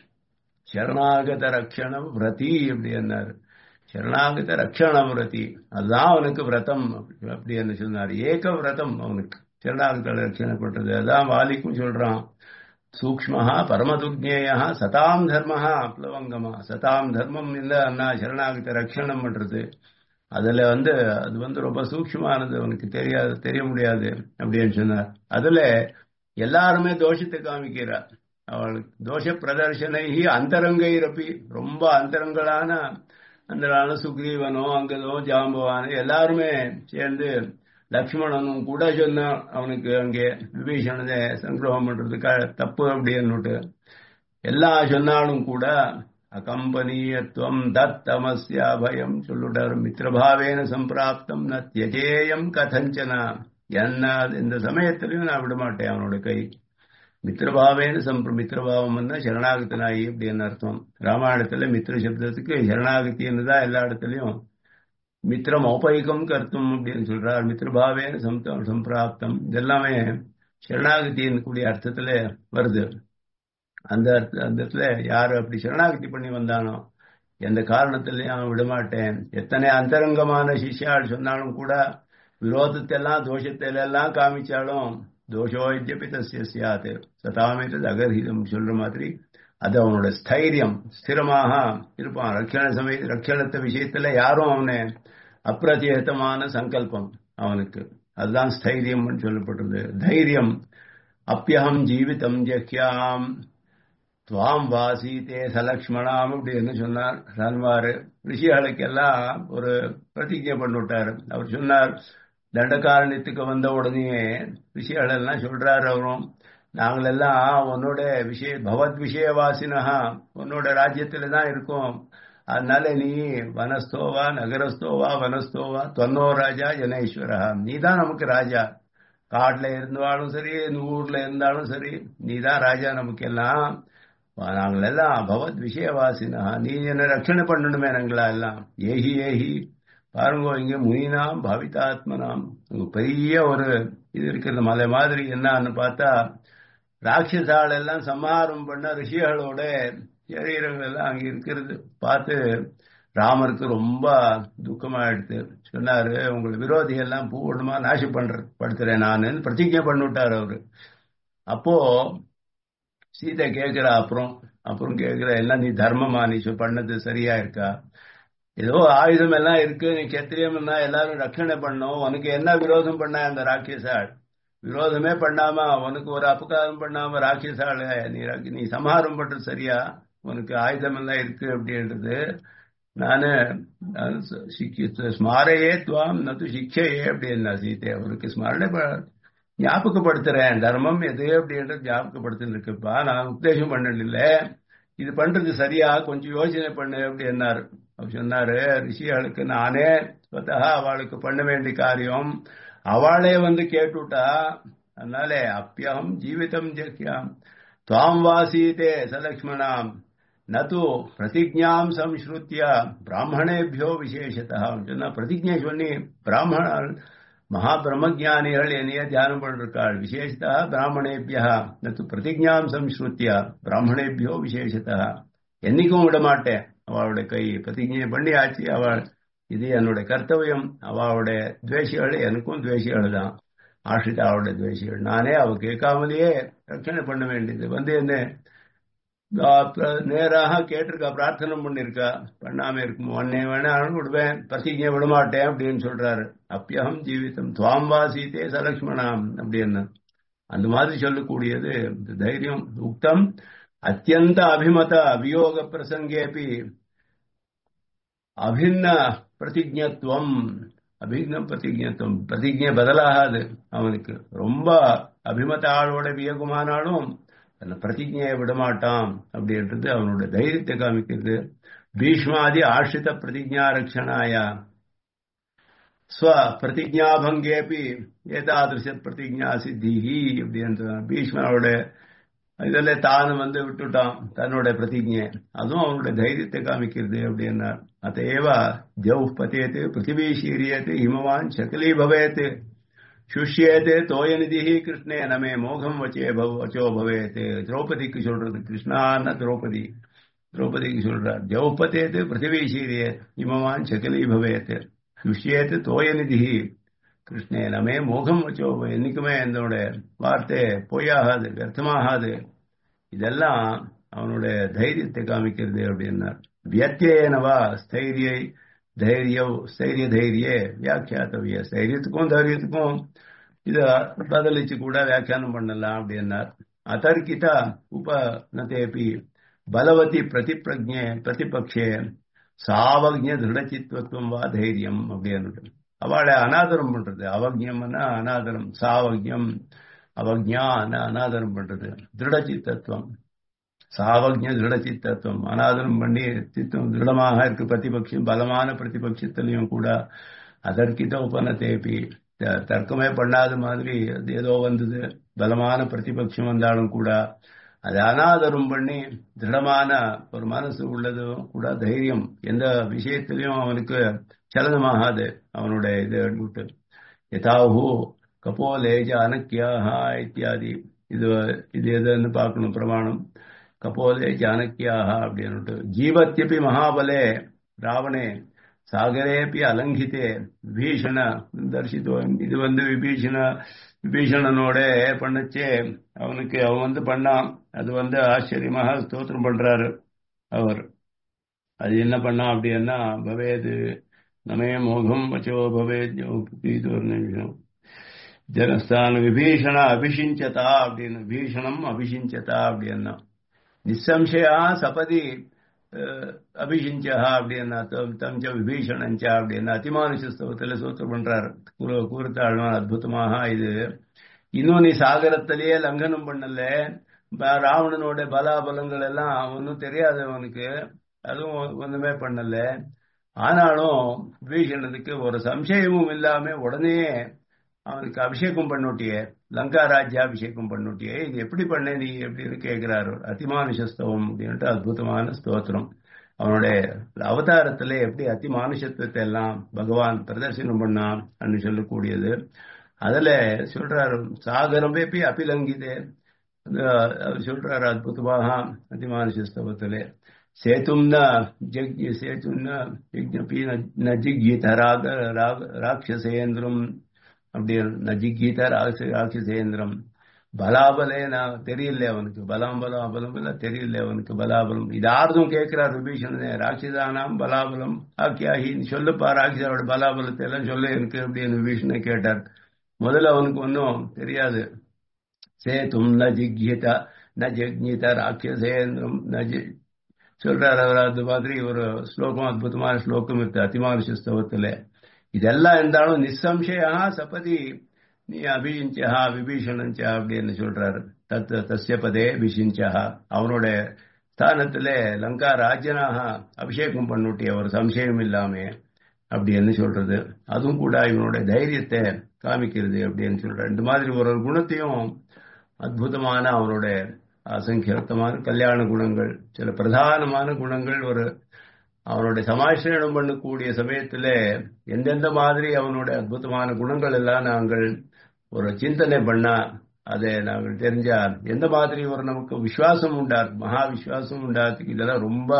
சரணாகத ரட்சணம் விரதி அப்படின்னாரு சரணாகத ரட்சண விரதி அதுதான் அவனுக்கு விரதம் அப்படின்னு சொன்னார் ஏக விரதம் அவனுக்கு சரணாகத ரட்சணம் பண்றது அதான் வாலிக்கும் சொல்றான் சூக்மஹா பரமதுக்ஞேயா சதாம் தர்மஹா அப்ளவங்கமா சதாம் தர்மம் இல்ல அண்ணா சரணாகத ரட்சணம் பண்றது அதுல வந்து அது வந்து ரொம்ப சூக்மமானது அவனுக்கு தெரியாது தெரிய முடியாது அப்படின்னு சொன்னார் அதுல எல்லாருமே தோஷத்தை காமிக்கிறார் அவளுக்கு தோஷ பிரதர்சனை அந்தரங்கை ரப்பி ரொம்ப அந்தரங்களான அந்த சுக்ரீவனோ அங்கதோ ஜாம்பவானோ எல்லாருமே சேர்ந்து லக்ஷ்மணனும் கூட சொன்ன அவனுக்கு அங்கே விபீஷணனை சங்கிரகம் பண்றதுக்கு தப்பு அப்படின்னுட்டு எல்லாம் சொன்னாலும் கூட அகம்பனீயத்துவம் தத்தமஸ்யா பயம் சொல்லுட்டார் மித்திரபாவேன சம்பிராப்தம் ந தியஜேயம் கதஞ்சனா என்ன இந்த சமயத்திலையும் நான் விட மாட்டேன் அவனோட கை மித்திரபாவேன சம்பிர மித்திரபாவம் வந்தா சரணாகத்தனாயி அப்படின்னு அர்த்தம் ராமாயணத்துல மித்திர சப்தத்துக்கு சரணாகத்தின்னு தான் எல்லா இடத்துலயும் மித்திரம் ஔபயிகம் கருத்தும் அப்படின்னு சொல்றார் மித்திரபாவேன சம்தம் சம்பிராப்தம் இதெல்லாமே சரணாகத்தின்னு கூடிய அர்த்தத்துல வருது அந்த அர்த்த அந்த இடத்துல யாரு அப்படி சரணாகதி பண்ணி வந்தானோ எந்த காரணத்திலையும் அவன் விடமாட்டேன் எத்தனை அந்தரங்கமான சிஷ்யாள் சொன்னாலும் கூட விரோதத்தெல்லாம் தோஷத்திலெல்லாம் காமிச்சாலும் தோஷோஜப்பி தசிய சியாத் சதாமித்தது அகர்ஹிதம் சொல்ற மாதிரி அது அவனோட ஸ்தைரியம் ஸ்திரமாக இருப்பான் ரட்சண சமய ரட்சணத்த விஷயத்துல யாரும் அவனை அப்பிரதியத்தமான சங்கல்பம் அவனுக்கு அதுதான் ஸ்தைரியம் சொல்லப்பட்டது தைரியம் அப்பியகம் ஜீவிதம் ஜக்கியாம் துவாம் வாசித்தே சலக்ஷ்மணாம் அப்படின்னு சொன்னார் சன்மாரு ரிஷிகளுக்கெல்லாம் ஒரு பிரதிஜை பண்ணிவிட்டார் அவர் சொன்னார் தண்டகாரண்யத்துக்கு வந்த உடனே விஷயங்கள் எல்லாம் சொல்றாரு அவரும் நாங்களெல்லாம் உன்னோட விஷய பகவத் விஷயவாசினா உன்னோட ராஜ்யத்துல தான் இருக்கோம் அதனால நீ வனஸ்தோவா நகரஸ்தோவா வனஸ்தோவா தொன்னோ ராஜா ஜனேஸ்வரா நீ தான் நமக்கு ராஜா காட்டுல இருந்தாலும் சரி ஊர்ல இருந்தாலும் சரி நீ தான் ராஜா நமக்கு எல்லாம் நாங்கள் எல்லாம் பகவத் விஷயவாசினா நீ என்ன ரட்சணை பண்ணணுமே நாங்களா எல்லாம் ஏஹி ஏஹி பாருங்க இங்க முனினாம் பவிதாத்மனாம் பெரிய ஒரு இது இருக்கிறது மலை மாதிரி என்னன்னு பார்த்தா ராட்சசால் எல்லாம் சம்ஹாரம் பண்ண ரிஷிகளோட சரீரங்கள் எல்லாம் அங்க இருக்கிறது பார்த்து ராமருக்கு ரொம்ப துக்கமாயிடுது சொன்னாரு உங்களை விரோதி எல்லாம் பூர்ணமா நாசம் பண்ற படுத்துறேன் நான் பிரதிஜை பண்ணிவிட்டார் அவரு அப்போ சீதை கேட்கிற அப்புறம் அப்புறம் கேட்கிற எல்லாம் நீ தர்மமா நீ பண்ணது சரியா இருக்கா ஏதோ ஆயுதம் எல்லாம் இருக்கு நீ கத்திரியம் எல்லாரும் ரட்சணை பண்ணும் உனக்கு என்ன விரோதம் பண்ண அந்த ராட்சசாள் விரோதமே பண்ணாம உனக்கு ஒரு அபகாரம் பண்ணாம ராட்சசாள் நீ நீ சம்ஹாரம் பண்றது சரியா உனக்கு ஆயுதம் எல்லாம் இருக்கு அப்படின்றது நானு ஸ்மாரையே துவாம் நத்து சிக்ஷையே அப்படின்னா சீத்தை அவருக்கு ஸ்மரணை ஞாபகப்படுத்துறேன் தர்மம் எது அப்படின்றது ஞாபகப்படுத்தின்னு இருக்குப்பா நான் உத்தேசம் பண்ணல இது பண்றது சரியா கொஞ்சம் யோசனை பண்ணு அப்படின்னாரு அவர் சொன்னாரு ரிஷிகளுக்கு நானே ஸ்வத்தா அவளுக்கு பண்ண வேண்டிய காரியம் அவளே வந்து கேட்டுட்டா அதனால அப்பியம் ஜீவிதம் ஜக்கியாம் துவாம் வாசீதே சலக்ஷ்மணாம் நது பிரதிஜாம் சம்ஸ்ருத்திய பிராமணேபியோ விசேஷத்தா சொன்னா பிரதிஜை சொல்லி பிராமண மகாபிரம்மஜானிகள் என்னைய தியானம் பண்ணிருக்காள் விசேஷத்தா பிராமணேபியா நத்து பிரதிஜாம் சம்ஸ்ருத்திய பிராமணேபியோ விசேஷத்தா என்னைக்கும் விட மாட்டேன் அவளுடைய கை பிரதிஜை பண்ணி ஆச்சு அவள் இது என்னுடைய கர்த்தவியம் அவளுடைய துவேஷிகள் எனக்கும் துவேஷிகள் தான் ஆஷிதாவோட துவேஷிகள் நானே அவ கேட்காமலேயே ரட்சணை பண்ண வேண்டியது வந்து என்ன நேராக கேட்டிருக்கா பிரார்த்தனை பண்ணிருக்கா பண்ணாம இருக்கும் உடனே வேணா விடுவேன் பிரதிஜை விடமாட்டேன் அப்படின்னு சொல்றாரு அப்பியகம் ஜீவிதம் துவாம் வாசித்தே சலக்ஷ்மணாம் அப்படின்னு அந்த மாதிரி சொல்லக்கூடியது தைரியம் உக்தம் அத்தியந்த அபிமத அபியோக பிரசங்கேபி அபின்ன பிரதிஜத்துவம் அபிக்ன பிரதிஜத்துவம் பிரதிஜை பதிலாகாது அவனுக்கு ரொம்ப அபிமத ஆளோட வியகுமானாலும் தன்னை பிரதிஜையை விடமாட்டான் அப்படின்றது அவனோட தைரியத்தை காமிக்கிறது பீஷ்மாதி ஆஷ்ரித பிரதிஜா ரட்சணாய ஸ்வ பிரதிஜாபங்கேபி ஏதாதிருஷ பிரதிஜா சித்திகி அப்படின்ற பீஷ்மனோட இதில் தான் வந்து விட்டுட்டான் தன்னோட பிரதிஜை அதுவும் அவனோட தைரியத்தை காமிக்கிறது அப்படின்னா அத்தையவ ஜவு பத்தேத்து பிருத்திவி சீரியத்து ஹிமவான் சகலி பவேத்து சுஷ்யேத்து தோயநிதி கிருஷ்ணே நமே மோகம் வச்சே பவ் வச்சோ பவேத்து திரௌபதிக்கு சொல்றது கிருஷ்ணான திரௌபதி திரௌபதிக்கு சொல்றார் ஜவுப்பத்தேத்து பிருத்திவி சீரிய இமவான் சகலி பவேத்து சுஷ்யேத்து தோயநிதி கிருஷ்ணே நமே மோகம் வச்சோ என்னைக்குமே என்னோட வார்த்தை பொய்யாகாது வியர்த்தமாகாது இதெல்லாம் அவனுடைய தைரியத்தை காமிக்கிறது அப்படின்னார் வியத்தியனவா ஸ்தைரியை தைரிய ஸ்தைரிய தைரிய வியாக்கியாத்தவிய ஸ்தைரியத்துக்கும் தைரியத்துக்கும் இத பதிலிச்சு கூட வியாக்கியானம் பண்ணலாம் அப்படின்னார் அதர்க்கித உபநதேபி பலவதி பிரதிபிரஜே பிரதிபக்ஷே சாவக்ஞ திருடச்சித்வத்துவம் வா தைரியம் அப்படின்னு அவளை அனாதரம் பண்றது அவக்ஞம்னா அனாதரம் சாவக்ஞம் அவக்ஞா அனாதரம் பண்றது திருடச்சித்தத்துவம் சாவக்ஞ திருடச்சித்தத்துவம் அனாதரம் பண்ணி சித்தம் திருடமாக இருக்கு பிரதிபட்சம் பலமான பிரதிபட்சத்திலையும் கூட அதற்கிட்ட உபனத்தேப்பி தர்க்கமே பண்ணாத மாதிரி அது ஏதோ வந்தது பலமான பிரதிபட்சம் வந்தாலும் கூட அது அனாதரம் பண்ணி திருடமான ஒரு மனசு உள்ளதும் கூட தைரியம் எந்த விஷயத்திலையும் அவனுக்கு சலனமாகாது அவனுடைய இது விட்டு யதாஹு கபோலேஜ அனக்கியாஹா இத்தியாதி இது இது எதுன்னு பார்க்கணும் பிரமாணம் கபோலே ஜானக்கியாக அப்படின்னுட்டு ஜீவத்தியப்பி மகாபலே ராவணே சாகரேப்பி அலங்கித்தே விபீஷண தரிசித்துவம் இது வந்து விபீஷண விபீஷணனோட பண்ணச்சே அவனுக்கு அவன் வந்து பண்ணான் அது வந்து ஆச்சரியமாக ஸ்தோத்திரம் பண்றாரு அவர் அது என்ன பண்ணான் அப்படின்னா பவேது நமே மோகம் வச்சோ பவேத் ஒரு நிமிஷம் ஜனஸ்தான விபீஷண அபிஷிஞ்சதா அப்படின்னு பீஷணம் அபிஷிஞ்சதா அப்படின்னா நிசம்சயா சபதி அபிஷிஞ்சா அப்படின்னா தம் விபீஷணஞ்சா அப்படின்னா அதிமானுஷ ஸ்தவத்தில் சூத்திரம் பண்றார் கூறுத்தாழ்வான் அற்புதமாக இது இன்னும் நீ சாகரத்திலேயே லங்கனம் பண்ணல ராவணனோட பலாபலங்கள் எல்லாம் ஒன்றும் தெரியாது அவனுக்கு அதுவும் ஒண்ணுமே பண்ணல ஆனாலும் விபீஷணனுக்கு ஒரு சம்சயமும் இல்லாம உடனே அவனுக்கு அபிஷேகம் பண்ணுட்டியே லங்கா ராஜ்யாபிஷேகம் பண்ணுட்டியே இது எப்படி பண்ண நீ எப்படின்னு கேட்கிறாரு அதிமானுஷஸ்தவம் அப்படின்ட்டு அற்புதமான ஸ்தோத்திரம் அவனுடைய அவதாரத்துல எப்படி அதிமானுஷத்துவத்தை எல்லாம் பகவான் பிரதர்சனம் பண்ணான் அப்படின்னு சொல்லக்கூடியது அதுல சொல்றாரு சாகரம் பேப்பி அபிலங்கிதே அவர் சொல்றாரு அற்புதமாக அதிமானுஷஸ்தவத்திலே சேத்தும் ந ஜக்ய சேத்தும் ந யஜ்ஞபி ந ஜிக்யத ராக ராட்சசேந்திரம் அப்படி நஜிகீத ராட்சசேந்திரம் பலாபலே நான் தெரியல அவனுக்கு பலாம் பலம் பலம் இல்ல தெரியல அவனுக்கு பலாபலம் இது ஆறுதும் கேட்கிறார் விபீஷணனே ராட்சிதானாம் பலாபலம் ஆக்கியாகி சொல்லுப்பா ராட்சிதாவோட பலாபலத்தை எல்லாம் சொல்ல எனக்கு அப்படின்னு விபீஷணனை கேட்டார் முதல்ல அவனுக்கு ஒன்றும் தெரியாது சேத்தும் ந ஜிக்யத ந ஜக்ஞித ராட்சசேந்திரம் ந சொல்றாரு அவர் அது மாதிரி ஒரு ஸ்லோகம் அற்புதமான ஸ்லோகம் இருக்கு அதிமானுஷ ஸ்தவத்துல இதெல்லாம் இருந்தாலும் நிசம்சயா சபதி நீ அபிஷிஞ்சா விபீஷணஞ்சா அப்படின்னு சொல்றாரு தத் தஸ்ய பதே விசிஞ்சா அவனோட ஸ்தானத்துல லங்கா ராஜ்யனாக அபிஷேகம் பண்ணிட்டிய ஒரு சம்சயம் இல்லாம அப்படின்னு சொல்றது அதுவும் கூட இவனோட தைரியத்தை காமிக்கிறது அப்படின்னு சொல்ற இந்த மாதிரி ஒரு குணத்தையும் அற்புதமான அவனோட அசங்கியத்தமான கல்யாண குணங்கள் சில பிரதானமான குணங்கள் ஒரு அவனுடைய சமாசிரணம் பண்ணக்கூடிய சமயத்துல எந்தெந்த மாதிரி அவனுடைய அற்புதமான குணங்கள் எல்லாம் நாங்கள் ஒரு சிந்தனை பண்ணா அதை நாங்கள் தெரிஞ்சா எந்த மாதிரி ஒரு நமக்கு விசுவாசம் உண்டா மகா விசுவாசம் உண்டாத்துக்கு இதெல்லாம் ரொம்ப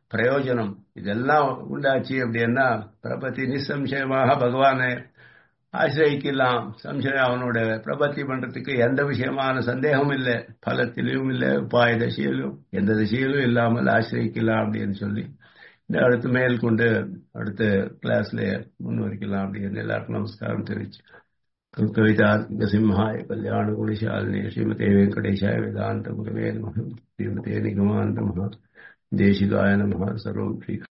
பிரயோஜனம் இதெல்லாம் உண்டாச்சு அப்படின்னா பிரபத்தி நிசம்சயமாக பகவானை ஆசிரியிக்கலாம் சம்சயம் அவனோட பிரபத்தி பண்றதுக்கு எந்த விஷயமான சந்தேகமும் இல்லை பலத்திலும் இல்லை உபாய தசையிலும் எந்த திசையிலும் இல்லாமல் ஆசிரியிக்கலாம் அப்படின்னு சொல்லி இந்த அடுத்து மேல் கொண்டு அடுத்த கிளாஸ்ல முன்வரிக்கலாம் அப்படின்னு எல்லாருக்கும் நமஸ்காரம் தெரிவிச்சு கவிதாத்மிக சிம்ஹாய கல்யாண குணசாலினி ஸ்ரீமதே வெங்கடேஷாய வேதாந்த குருவே நம ஸ்ரீமதே நிகமாந்த மகா தேசிகாய நம சர்வம் ஸ்ரீ